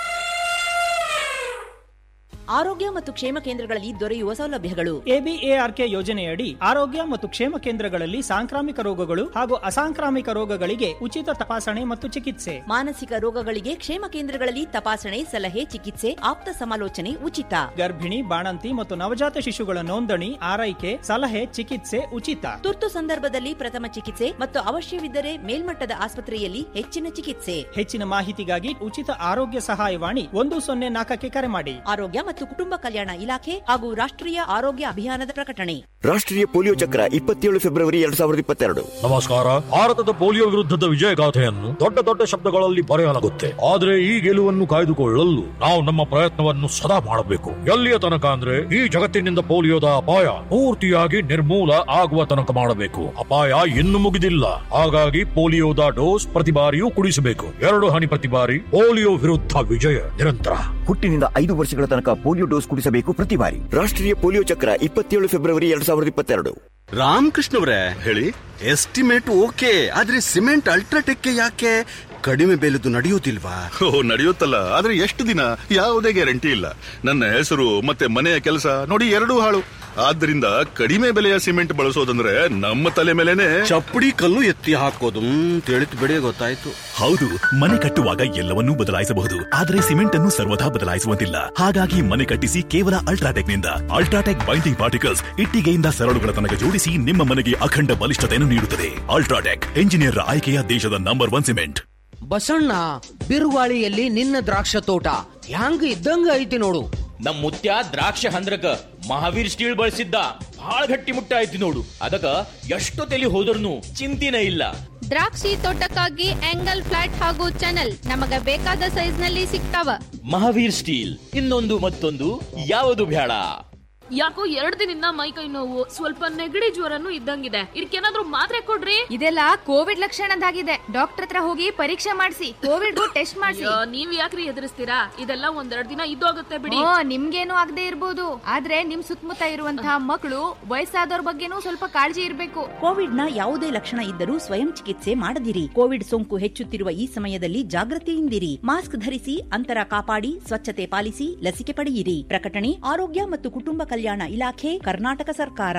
ಆರೋಗ್ಯ ಮತ್ತು ಕ್ಷೇಮ ಕೇಂದ್ರಗಳಲ್ಲಿ ದೊರೆಯುವ ಸೌಲಭ್ಯಗಳು ಎಬಿಎಆರ್ಕೆ ಯೋಜನೆಯಡಿ ಆರೋಗ್ಯ ಮತ್ತು ಕ್ಷೇಮ ಕೇಂದ್ರಗಳಲ್ಲಿ ಸಾಂಕ್ರಾಮಿಕ ರೋಗಗಳು ಹಾಗೂ ಅಸಾಂಕ್ರಾಮಿಕ ರೋಗಗಳಿಗೆ ಉಚಿತ ತಪಾಸಣೆ ಮತ್ತು ಚಿಕಿತ್ಸೆ ಮಾನಸಿಕ ರೋಗಗಳಿಗೆ ಕ್ಷೇಮ ಕೇಂದ್ರಗಳಲ್ಲಿ ತಪಾಸಣೆ ಸಲಹೆ ಚಿಕಿತ್ಸೆ ಆಪ್ತ ಸಮಾಲೋಚನೆ ಉಚಿತ ಗರ್ಭಿಣಿ ಬಾಣಂತಿ ಮತ್ತು ನವಜಾತ ಶಿಶುಗಳ ನೋಂದಣಿ ಆರೈಕೆ ಸಲಹೆ ಚಿಕಿತ್ಸೆ ಉಚಿತ ತುರ್ತು ಸಂದರ್ಭದಲ್ಲಿ ಪ್ರಥಮ ಚಿಕಿತ್ಸೆ ಮತ್ತು ಅವಶ್ಯವಿದ್ದರೆ ಮೇಲ್ಮಟ್ಟದ ಆಸ್ಪತ್ರೆಯಲ್ಲಿ ಹೆಚ್ಚಿನ ಚಿಕಿತ್ಸೆ ಹೆಚ್ಚಿನ ಮಾಹಿತಿಗಾಗಿ ಉಚಿತ ಆರೋಗ್ಯ ಸಹಾಯವಾಣಿ ಒಂದು ಸೊನ್ನೆ ನಾಲ್ಕಕ್ಕೆ ಕರೆ ಮಾಡಿ ಆರೋಗ್ಯ ಮತ್ತು ಕುಟುಂಬ ಕಲ್ಯಾಣ ಇಲಾಖೆ ಹಾಗೂ ರಾಷ್ಟ್ರೀಯ ಆರೋಗ್ಯ ಅಭಿಯಾನದ ಪ್ರಕಟಣೆ ರಾಷ್ಟ್ರೀಯ ಪೋಲಿಯೋ ಚಕ್ರ ಇಪ್ಪತ್ತೇಳು ಫೆಬ್ರವರಿ ಎರಡ್ ಸಾವಿರದ ಇಪ್ಪತ್ತೆರಡು ನಮಸ್ಕಾರ ಭಾರತದ ಪೋಲಿಯೋ ವಿರುದ್ಧದ ವಿಜಯಗಾಥೆಯನ್ನು ದೊಡ್ಡ ದೊಡ್ಡ ಶಬ್ದಗಳಲ್ಲಿ ಬರೆಯಲಾಗುತ್ತೆ ಆದರೆ ಈ ಗೆಲುವನ್ನು ಕಾಯ್ದುಕೊಳ್ಳಲು ನಾವು ನಮ್ಮ ಪ್ರಯತ್ನವನ್ನು ಸದಾ ಮಾಡಬೇಕು ಎಲ್ಲಿಯ ತನಕ ಅಂದ್ರೆ ಈ ಜಗತ್ತಿನಿಂದ ಪೋಲಿಯೋದ ಅಪಾಯ ಪೂರ್ತಿಯಾಗಿ ನಿರ್ಮೂಲ ಆಗುವ ತನಕ ಮಾಡಬೇಕು ಅಪಾಯ ಇನ್ನು ಮುಗಿದಿಲ್ಲ ಹಾಗಾಗಿ ಪೋಲಿಯೋದ ಡೋಸ್ ಪ್ರತಿ ಬಾರಿಯೂ ಕುಡಿಸಬೇಕು ಎರಡು ಹನಿ ಪ್ರತಿ ಬಾರಿ ಪೋಲಿಯೋ ವಿರುದ್ಧ ವಿಜಯ ನಿರಂತರ ಹುಟ್ಟಿನಿಂದ ಐದು ವರ್ಷಗಳ ತನಕ ಪೋಲಿಯೋ ಡೋಸ್ ಕುಡಿಸಬೇಕು ಪ್ರತಿ ಬಾರಿ ರಾಷ್ಟ್ರೀಯ ಪೋಲಿಯೋ ಚಕ್ರ ಇಪ್ಪತ್ತೇಳು ಫೆಬ್ರವರಿ ಎರಡ್ ಸಾವಿರದ ಇಪ್ಪತ್ತೆರಡು ರಾಮಕೃಷ್ಣವ್ರೆ ಹೇಳಿ ಎಸ್ಟಿಮೇಟ್ ಓಕೆ ಆದ್ರೆ ಸಿಮೆಂಟ್ ಅಲ್ಟ್ರಾಟೆಕ್ ಯಾಕೆ ಕಡಿಮೆ ಬೆಲೆದು ನಡೆಯುವುದಿಲ್ವಾ ಓ ನಡೆಯುತ್ತಲ್ಲ ಆದ್ರೆ ಎಷ್ಟು ದಿನ ಯಾವುದೇ ಗ್ಯಾರಂಟಿ ಇಲ್ಲ ನನ್ನ ಹೆಸರು ಮತ್ತೆ ಮನೆಯ ಕೆಲಸ ನೋಡಿ ಎರಡೂ ಹಾಳು ಆದ್ದರಿಂದ ಕಡಿಮೆ ಬೆಲೆಯ ಸಿಮೆಂಟ್ ಬಳಸೋದಂದ್ರೆ ನಮ್ಮ ತಲೆ ಮೇಲೆನೆ ಚಪ್ಪಡಿ ಕಲ್ಲು ಎತ್ತಿ ಹಾಕೋದು ತಿಳಿತು ಬಿಡಿ ಗೊತ್ತಾಯ್ತು ಹೌದು ಮನೆ ಕಟ್ಟುವಾಗ ಎಲ್ಲವನ್ನೂ ಬದಲಾಯಿಸಬಹುದು ಆದರೆ ಸಿಮೆಂಟ್ ಅನ್ನು ಸರ್ವದಾ ಬದಲಾಯಿಸುವಂತಿಲ್ಲ ಹಾಗಾಗಿ ಮನೆ ಕಟ್ಟಿಸಿ ಕೇವಲ ಅಲ್ಟ್ರಾಟೆಕ್ ನಿಂದ ಅಲ್ಟ್ರಾಟೆಕ್ ಬೈಂಡಿಂಗ್ ಪಾರ್ಟಿಕಲ್ಸ್ ಇಟ್ಟಿಗೆಯಿಂದ ಸರಳುಗಳ ತನಕ ಜೋಡಿಸಿ ನಿಮ್ಮ ಮನೆಗೆ ಅಖಂಡ ಬಲಿಷ್ಠತೆಯನ್ನು ನೀಡುತ್ತದೆ ಅಲ್ಟ್ರಾಟೆಕ್ ಎಂಜಿನಿಯರ್ ಆಯ್ಕೆಯ ದೇಶದ ನಂಬರ್ ಒನ್ ಸಿಮೆಂಟ್ ಬಸಣ್ಣ ಬಿರುಗಾಳಿಯಲ್ಲಿ ನಿನ್ನ ದ್ರಾಕ್ಷ ತೋಟ ಹ್ಯಾಂಗ ಇದ್ದಂಗ ಐತಿ ನೋಡು ನಮ್ ಮುತ್ಯ ದ್ರಾಕ್ಷ ಹಂದ್ರಕ ಮಹಾವೀರ್ ಸ್ಟೀಲ್ ಬಳಸಿದ್ದ ಬಹಳ ಗಟ್ಟಿ ಮುಟ್ಟ ಐತಿ ನೋಡು ಅದಕ್ಕ ಎಷ್ಟು ತಲಿ ಹೋದ್ರೂ ಚಿಂತಿನ ಇಲ್ಲ ದ್ರಾಕ್ಷಿ ತೋಟಕ್ಕಾಗಿ ಆಂಗಲ್ ಫ್ಲಾಟ್ ಹಾಗೂ ಚಾನಲ್ ನಮಗ ಬೇಕಾದ ಸೈಜ್ ನಲ್ಲಿ ಸಿಗ್ತಾವ ಮಹಾವೀರ್ ಸ್ಟೀಲ್ ಇನ್ನೊಂದು ಮತ್ತೊಂದು ಯಾವುದು ಬೇಡ ಯಾಕೋ ಎರಡ್ ದಿನದಿಂದ ಮೈ ಕೈ ನೋವು ಸ್ವಲ್ಪ ನೆಗಡಿ ಜ್ವರನು ಇದ್ದಂಗಿದೆ ಇದಕ್ಕೇನಾದ್ರೂ ಮಾತ್ರೆ ಕೊಡ್ರಿ ಇದೆಲ್ಲ ಕೋವಿಡ್ ಲಕ್ಷಣದಾಗಿದೆ ಡಾಕ್ಟರ್ ಹತ್ರ ಹೋಗಿ ಪರೀಕ್ಷೆ ಮಾಡಿಸಿ ಕೋವಿಡ್ ಟೆಸ್ಟ್ ಮಾಡಿಸಿ ಅಯ್ಯೋ, ನೀವ್ ಯಾಕ್ರಿ ಎದುರಿಸ್ತೀರಾ ಇದೆಲ್ಲ ಒಂದೆರಡ್ ದಿನ ಇದ್ದೋಗುತ್ತೆ ಬಿಡಿ ಓ ನಿಮ್ಗೇನು ಆಗದೆ ಇರ್ಬೋದು ಆದ್ರೆ ನಿಮ್ ಸುತ್ತಮುತ್ತ ಇರುವಂತಹ ಮಕ್ಕಳು ವಯಸ್ಸಾದವ್ರ ಬಗ್ಗೆನೂ ಸ್ವಲ್ಪ ಕಾಳಜಿ ಇರ್ಬೇಕು ಕೋವಿಡ್ನ ಯಾವುದೇ ಲಕ್ಷಣ ಇದ್ದರೂ ಸ್ವಯಂ ಚಿಕಿತ್ಸೆ ಮಾಡದಿರಿ ಕೋವಿಡ್ ಸೋಂಕು ಹೆಚ್ಚುತ್ತಿರುವ ಈ ಸಮಯದಲ್ಲಿ ಜಾಗೃತಿಯಿಂದಿರಿ ಮಾಸ್ಕ್ ಧರಿಸಿ ಅಂತರ ಕಾಪಾಡಿ ಸ್ವಚ್ಛತೆ ಪಾಲಿಸಿ ಲಸಿಕೆ ಪಡೆಯಿರಿ ಪ್ರಕಟಣೆ ಆರೋಗ್ಯ ಮತ್ತು ಕುಟುಂಬ ಕಲ್ಯಾಣ ಇಲಾಖೆ ಕರ್ನಾಟಕ ಸರ್ಕಾರ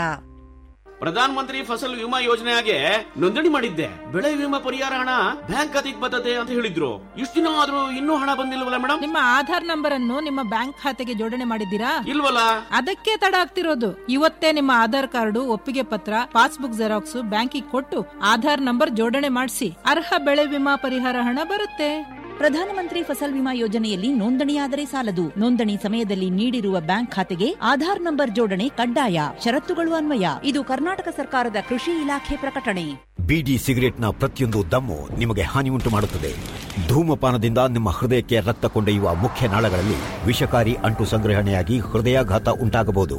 ಪ್ರಧಾನ ಮಂತ್ರಿ ಫಸಲ್ ವಿಮಾ ಯೋಜನೆಗೆ ನೋಂದಣಿ ಮಾಡಿದ್ದೆ ಬೆಳೆ ವಿಮಾ ಪರಿಹಾರ ಹಣ ಬ್ಯಾಂಕ್ ಖಾತೆಗೆ ಬರ್ತದೆ ಅಂತ ಹೇಳಿದ್ರು ಇಷ್ಟು ದಿನ ಆದ್ರೂ ಇನ್ನೂ ಹಣ ಬಂದಿಲ್ವಲ್ಲ ಮೇಡಮ್ ನಿಮ್ಮ ಆಧಾರ್ ನಂಬರ್ ಅನ್ನು ನಿಮ್ಮ ಬ್ಯಾಂಕ್ ಖಾತೆಗೆ ಜೋಡಣೆ ಮಾಡಿದ್ದೀರಾ ಇಲ್ವಲ್ಲ ಅದಕ್ಕೆ ತಡ ಆಗ್ತಿರೋದು ಇವತ್ತೇ ನಿಮ್ಮ ಆಧಾರ್ ಕಾರ್ಡು ಒಪ್ಪಿಗೆ ಪತ್ರ ಪಾಸ್ಬುಕ್ ಜೆರಾಕ್ಸ್ ಬ್ಯಾಂಕಿಗೆ ಕೊಟ್ಟು ಆಧಾರ್ ನಂಬರ್ ಜೋಡಣೆ ಮಾಡಿಸಿ ಅರ್ಹ ಬೆಳೆ ವಿಮಾ ಪರಿಹಾರ ಹಣ ಬರುತ್ತೆ ಪ್ರಧಾನಮಂತ್ರಿ ಫಸಲ್ ವಿಮಾ ಯೋಜನೆಯಲ್ಲಿ ನೋಂದಣಿಯಾದರೆ ಸಾಲದು ನೋಂದಣಿ ಸಮಯದಲ್ಲಿ ನೀಡಿರುವ ಬ್ಯಾಂಕ್ ಖಾತೆಗೆ ಆಧಾರ್ ನಂಬರ್ ಜೋಡಣೆ ಕಡ್ಡಾಯ ಷರತ್ತುಗಳು ಅನ್ವಯ ಇದು ಕರ್ನಾಟಕ ಸರ್ಕಾರದ ಕೃಷಿ ಇಲಾಖೆ ಪ್ರಕಟಣೆ ಬೀಡಿ ಸಿಗರೆಟ್ನ ಪ್ರತಿಯೊಂದು ದಮ್ಮು ನಿಮಗೆ ಹಾನಿ ಉಂಟು ಮಾಡುತ್ತದೆ ಧೂಮಪಾನದಿಂದ ನಿಮ್ಮ ಹೃದಯಕ್ಕೆ ರಕ್ತ ಕೊಂಡೊಯ್ಯುವ ಮುಖ್ಯ ನಾಳಗಳಲ್ಲಿ ವಿಷಕಾರಿ ಅಂಟು ಸಂಗ್ರಹಣೆಯಾಗಿ ಹೃದಯಾಘಾತ ಉಂಟಾಗಬಹುದು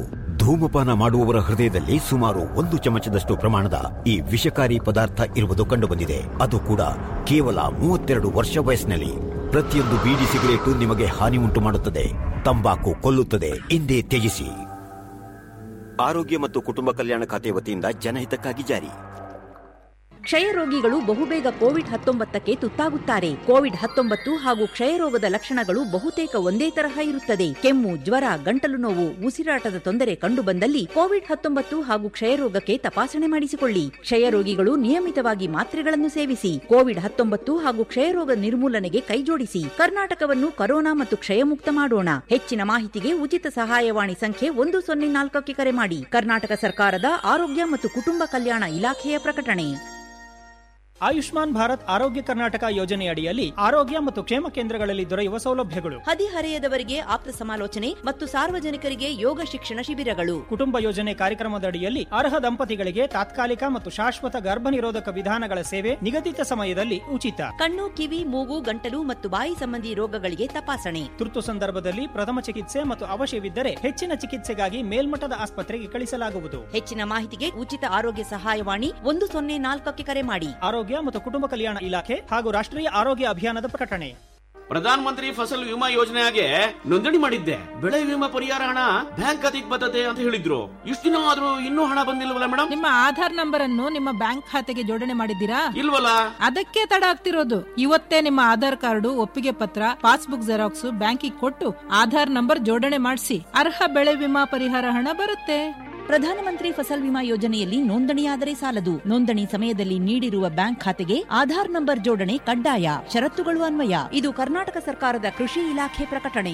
ಧೂಮಪಾನ ಮಾಡುವವರ ಹೃದಯದಲ್ಲಿ ಸುಮಾರು ಒಂದು ಚಮಚದಷ್ಟು ಪ್ರಮಾಣದ ಈ ವಿಷಕಾರಿ ಪದಾರ್ಥ ಇರುವುದು ಕಂಡುಬಂದಿದೆ ಅದು ಕೂಡ ಕೇವಲ ಮೂವತ್ತೆರಡು ವರ್ಷ ವಯಸ್ಸಿನಲ್ಲಿ ಪ್ರತಿಯೊಂದು ಬೀಡಿ ಸಿಗರೇಟು ನಿಮಗೆ ಹಾನಿ ಉಂಟು ಮಾಡುತ್ತದೆ ತಂಬಾಕು ಕೊಲ್ಲುತ್ತದೆ ಹಿಂದೆ ತ್ಯಜಿಸಿ ಆರೋಗ್ಯ ಮತ್ತು ಕುಟುಂಬ ಕಲ್ಯಾಣ ಖಾತೆ ವತಿಯಿಂದ ಜನಹಿತಕ್ಕಾಗಿ ಜಾರಿ ಕ್ಷಯ ರೋಗಿಗಳು ಬಹುಬೇಗ ಕೋವಿಡ್ ಹತ್ತೊಂಬತ್ತಕ್ಕೆ ತುತ್ತಾಗುತ್ತಾರೆ ಕೋವಿಡ್ ಹತ್ತೊಂಬತ್ತು ಹಾಗೂ ಕ್ಷಯರೋಗದ ಲಕ್ಷಣಗಳು ಬಹುತೇಕ ಒಂದೇ ತರಹ ಇರುತ್ತದೆ ಕೆಮ್ಮು ಜ್ವರ ಗಂಟಲು ನೋವು ಉಸಿರಾಟದ ತೊಂದರೆ ಕಂಡುಬಂದಲ್ಲಿ ಕೋವಿಡ್ ಹತ್ತೊಂಬತ್ತು ಹಾಗೂ ಕ್ಷಯರೋಗಕ್ಕೆ ತಪಾಸಣೆ ಮಾಡಿಸಿಕೊಳ್ಳಿ ಕ್ಷಯ ರೋಗಿಗಳು ನಿಯಮಿತವಾಗಿ ಮಾತ್ರೆಗಳನ್ನು ಸೇವಿಸಿ ಕೋವಿಡ್ ಹತ್ತೊಂಬತ್ತು ಹಾಗೂ ಕ್ಷಯರೋಗ ನಿರ್ಮೂಲನೆಗೆ ಕೈಜೋಡಿಸಿ ಕರ್ನಾಟಕವನ್ನು ಕರೋನಾ ಮತ್ತು ಕ್ಷಯಮುಕ್ತ ಮಾಡೋಣ ಹೆಚ್ಚಿನ ಮಾಹಿತಿಗೆ ಉಚಿತ ಸಹಾಯವಾಣಿ ಸಂಖ್ಯೆ ಒಂದು ಸೊನ್ನೆ ನಾಲ್ಕಕ್ಕೆ ಕರೆ ಮಾಡಿ ಕರ್ನಾಟಕ ಸರ್ಕಾರದ ಆರೋಗ್ಯ ಮತ್ತು ಕುಟುಂಬ ಕಲ್ಯಾಣ ಇಲಾಖೆಯ ಪ್ರಕಟಣೆ ಆಯುಷ್ಮಾನ್ ಭಾರತ್ ಆರೋಗ್ಯ ಕರ್ನಾಟಕ ಯೋಜನೆಯಡಿಯಲ್ಲಿ ಆರೋಗ್ಯ ಮತ್ತು ಕ್ಷೇಮ ಕೇಂದ್ರಗಳಲ್ಲಿ ದೊರೆಯುವ ಸೌಲಭ್ಯಗಳು ಹದಿಹರೆಯದವರಿಗೆ ಆಪ್ತ ಸಮಾಲೋಚನೆ ಮತ್ತು ಸಾರ್ವಜನಿಕರಿಗೆ ಯೋಗ ಶಿಕ್ಷಣ ಶಿಬಿರಗಳು ಕುಟುಂಬ ಯೋಜನೆ ಕಾರ್ಯಕ್ರಮದಡಿಯಲ್ಲಿ ಅರ್ಹ ದಂಪತಿಗಳಿಗೆ ತಾತ್ಕಾಲಿಕ ಮತ್ತು ಶಾಶ್ವತ ಗರ್ಭ ನಿರೋಧಕ ವಿಧಾನಗಳ ಸೇವೆ ನಿಗದಿತ ಸಮಯದಲ್ಲಿ ಉಚಿತ ಕಣ್ಣು ಕಿವಿ ಮೂಗು ಗಂಟಲು ಮತ್ತು ಬಾಯಿ ಸಂಬಂಧಿ ರೋಗಗಳಿಗೆ ತಪಾಸಣೆ ತುರ್ತು ಸಂದರ್ಭದಲ್ಲಿ ಪ್ರಥಮ ಚಿಕಿತ್ಸೆ ಮತ್ತು ಅವಶ್ಯವಿದ್ದರೆ ಹೆಚ್ಚಿನ ಚಿಕಿತ್ಸೆಗಾಗಿ ಮೇಲ್ಮಟ್ಟದ ಆಸ್ಪತ್ರೆಗೆ ಕಳಿಸಲಾಗುವುದು ಹೆಚ್ಚಿನ ಮಾಹಿತಿಗೆ ಉಚಿತ ಆರೋಗ್ಯ ಸಹಾಯವಾಣಿ ಒಂದು ಸೊನ್ನೆ ನಾಲ್ಕಕ್ಕೆ ಕರೆ ಮಾಡಿ ಆರೋಗ್ಯ ಮತ್ತು ಕುಟುಂಬ ಕಲ್ಯಾಣ ಇಲಾಖೆ ಹಾಗೂ ರಾಷ್ಟ್ರೀಯ ಆರೋಗ್ಯ ಅಭಿಯಾನದ ಪ್ರಕಟಣೆ ಪ್ರಧಾನ ಮಂತ್ರಿ ಫಸಲ್ ವಿಮಾ ಯೋಜನೆಗೆ ನೋಂದಣಿ ಮಾಡಿದ್ದೆ ಬೆಳೆ ವಿಮಾ ಪರಿಹಾರ ಹಣ ಬ್ಯಾಂಕ್ ಖಾತೆಗೆ ಬರ್ತದೆ ಅಂತ ಹೇಳಿದ್ರು ಇಷ್ಟು ದಿನ ಆದ್ರೂ ಇನ್ನೂ ಹಣ ಬಂದಿಲ್ವಲ್ಲ ಮೇಡಮ್ ನಿಮ್ಮ ಆಧಾರ್ ನಂಬರ್ ಅನ್ನು ನಿಮ್ಮ ಬ್ಯಾಂಕ್ ಖಾತೆಗೆ ಜೋಡಣೆ ಮಾಡಿದ್ದೀರಾ ಇಲ್ವಲ್ಲ ಅದಕ್ಕೆ ತಡ ಆಗ್ತಿರೋದು ಇವತ್ತೇ ನಿಮ್ಮ ಆಧಾರ್ ಕಾರ್ಡು ಒಪ್ಪಿಗೆ ಪತ್ರ ಪಾಸ್ಬುಕ್ ಜೆರಾಕ್ಸ್ ಬ್ಯಾಂಕಿಗೆ ಕೊಟ್ಟು ಆಧಾರ್ ನಂಬರ್ ಜೋಡಣೆ ಮಾಡಿಸಿ ಅರ್ಹ ಬೆಳೆ ವಿಮಾ ಪರಿಹಾರ ಹಣ ಬರುತ್ತೆ ಪ್ರಧಾನಮಂತ್ರಿ ಫಸಲ್ ವಿಮಾ ಯೋಜನೆಯಲ್ಲಿ ನೋಂದಣಿಯಾದರೆ ಸಾಲದು ನೋಂದಣಿ ಸಮಯದಲ್ಲಿ ನೀಡಿರುವ ಬ್ಯಾಂಕ್ ಖಾತೆಗೆ ಆಧಾರ್ ನಂಬರ್ ಜೋಡಣೆ ಕಡ್ಡಾಯ ಷರತ್ತುಗಳು ಅನ್ವಯ ಇದು ಕರ್ನಾಟಕ ಸರ್ಕಾರದ ಕೃಷಿ ಇಲಾಖೆ ಪ್ರಕಟಣೆ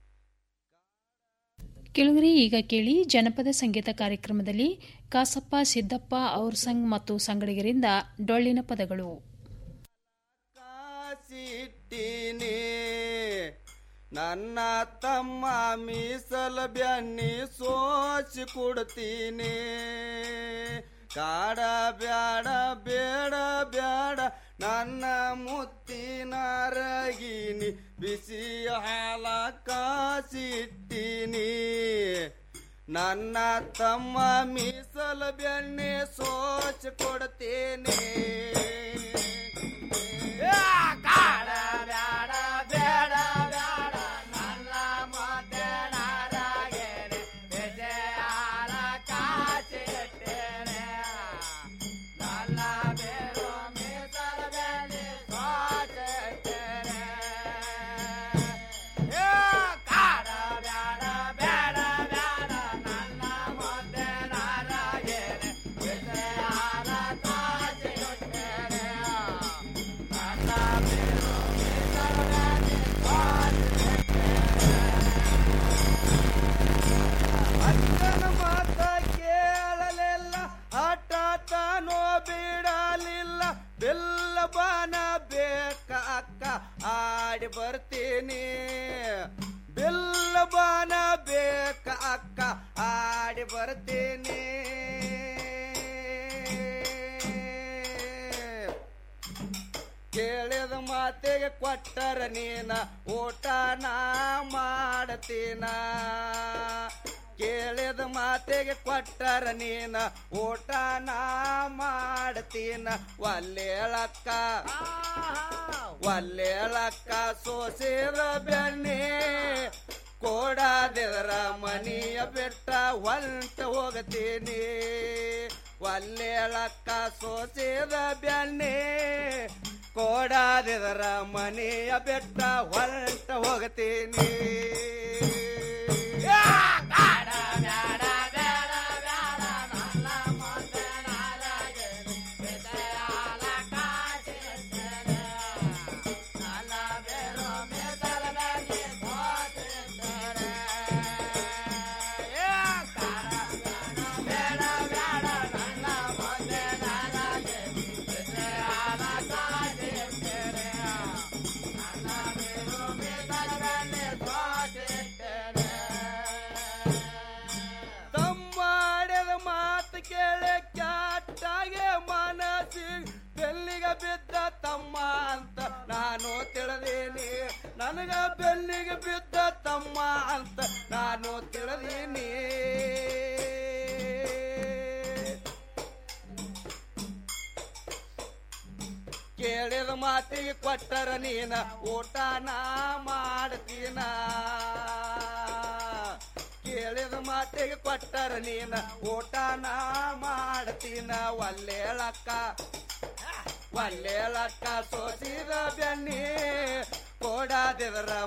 ಕೆಳಗರೆ ಈಗ ಕೇಳಿ ಜನಪದ ಸಂಗೀತ ಕಾರ್ಯಕ್ರಮದಲ್ಲಿ ಕಾಸಪ್ಪ ಸಿದ್ದಪ್ಪ ಔರ್ಸಂಗ್ ಮತ್ತು ಸಂಗಡಿಗರಿಂದ ಡೊಳ್ಳಿನ ಪದಗಳು ಸಿಟ್ಟಿನಿ ನನ್ನ ತಮ್ಮ ಮೀಸಲ ಬೆನ್ನಿ ಸೋಸಿ ಕೊಡ್ತೀನಿ ಕಾಡ ಬ್ಯಾಡ ಬೇಡ ಬ್ಯಾಡ ನನ್ನ ಮುತ್ತಿನ ರಗಿನಿ ಬಿಸಿ ಹಾಲ ಕಾಸಿಟ್ಟಿನಿ ನನ್ನ ತಮ್ಮ ಮೀಸಲ ಬೆಣ್ಣೆ ಸೋಚ ಕೊಡ್ತೇನೆ ಕಾಡ ಬ್ಯಾಡ ಬೇಡ ಬ್ಯಾಡ ನನ್ನ ಮುತ್ತಿನ ರಗಿನಿ ಬಿಸಿ ಹಾಲ ಕಾಸಿಟ್ಟೇನೆ ನನ್ನ ಬೇರು ಮೀಸಲ ಬೆಣ್ಣೆ ಸೋಚಿಟ್ಟೇನೆ ಕಾಡ ಬ್ಯಾಡ ಬೇಡ ಬ್ಯಾಡ ನನ್ನ ಮುತ್ತಿನ ರಗಿನಿ ಬಿಸಿ ಹಾಲ ಕಾಸಿಟ್ಟೇನೆ ನನ್ನ ಬೇರು ಮೀಸಲ ಬೆಣ್ಣೆ ಅಕ್ಕನ ಮಾತ ಕೇಳಲಿಲ್ಲ ಆಟ ತಾನೋ ಬಿಡಲಿಲ್ಲ ಬೆಲ್ಲ ಬಾನ ಬೇಕ ಅಕ್ಕ ಆಡಿ ಬರ್ತೀನಿ ಬೆಲ್ಲ ಬಾನ ಬೇಕ ಅಕ್ಕ ಆಡಿ ಬರ್ತೀನಿ ಕೇಳಿದ ಮಾತಿಗೆ ಕೊಟ್ಟರ ನೀನ ಊಟ ನಾ ಮಾಡತೀನ ಕೇಳಿದ ಮಾತಿಗೆ ಕೊಟ್ಟರ ನೀನ ಊಟ ನಾ ಮಾಡ್ತೀನ ಒಲ್ಲೇಳಕ್ಕ ಒಲ್ಲೇಳಕ್ಕ ಸೋಸಿದ ಬೆಣ್ಣೆ ಕೋಡಾದಿದ್ರ ಮನಿಯ ಬಿಟ್ಟ ಹೊಂಟ ಹೋಗತೀನಿ ಒಲ್ಲೇಳಕ್ಕ ಸೋಸಿದ ಬೆಣ್ಣೆ ಕೋಡಾದಿದ್ರ ಮನೆಯ ಬೆಟ್ಟ ಹೊರಟ ಹೋಗ್ತೀನಿ ತಮ್ಮಾಡಿದ ಮಾತು ಕೇಳಿ ಕ್ಯಾಟಾಗೆ ಮನಸ್ಸಿಗೆ ಬೆಲ್ಲಿಗೆ ಬಿದ್ದ ತಮ್ಮ ಅಂತ ನಾನು ತಿಳಿದೀನಿ ನನಗ ಬೆಲ್ಲಿಗೆ ಬಿದ್ದ ತಮ್ಮ ಅಂತ ನಾನು ತಿಳಿದೀನಿ ಕೇಳಿದ ಮಾತಿಗೆ ಕೊಟ್ಟರ ನೀನ ಊಟ ನಾ ಮಾಡ್ತೀನ ಕೇಳಿದ ಮಾತಿಗೆ ಕೊಟ್ಟರ ನೀನ ಊಟ ನಾ ಮಾಡ್ತೀನ ಒಲ್ಲೇಳಕ್ಕ ಒಲ್ಲೇಳಕ್ಕ ಸೋಸಿದ ಬೆನ್ನಿ ಕೊಡದಿದ್ರ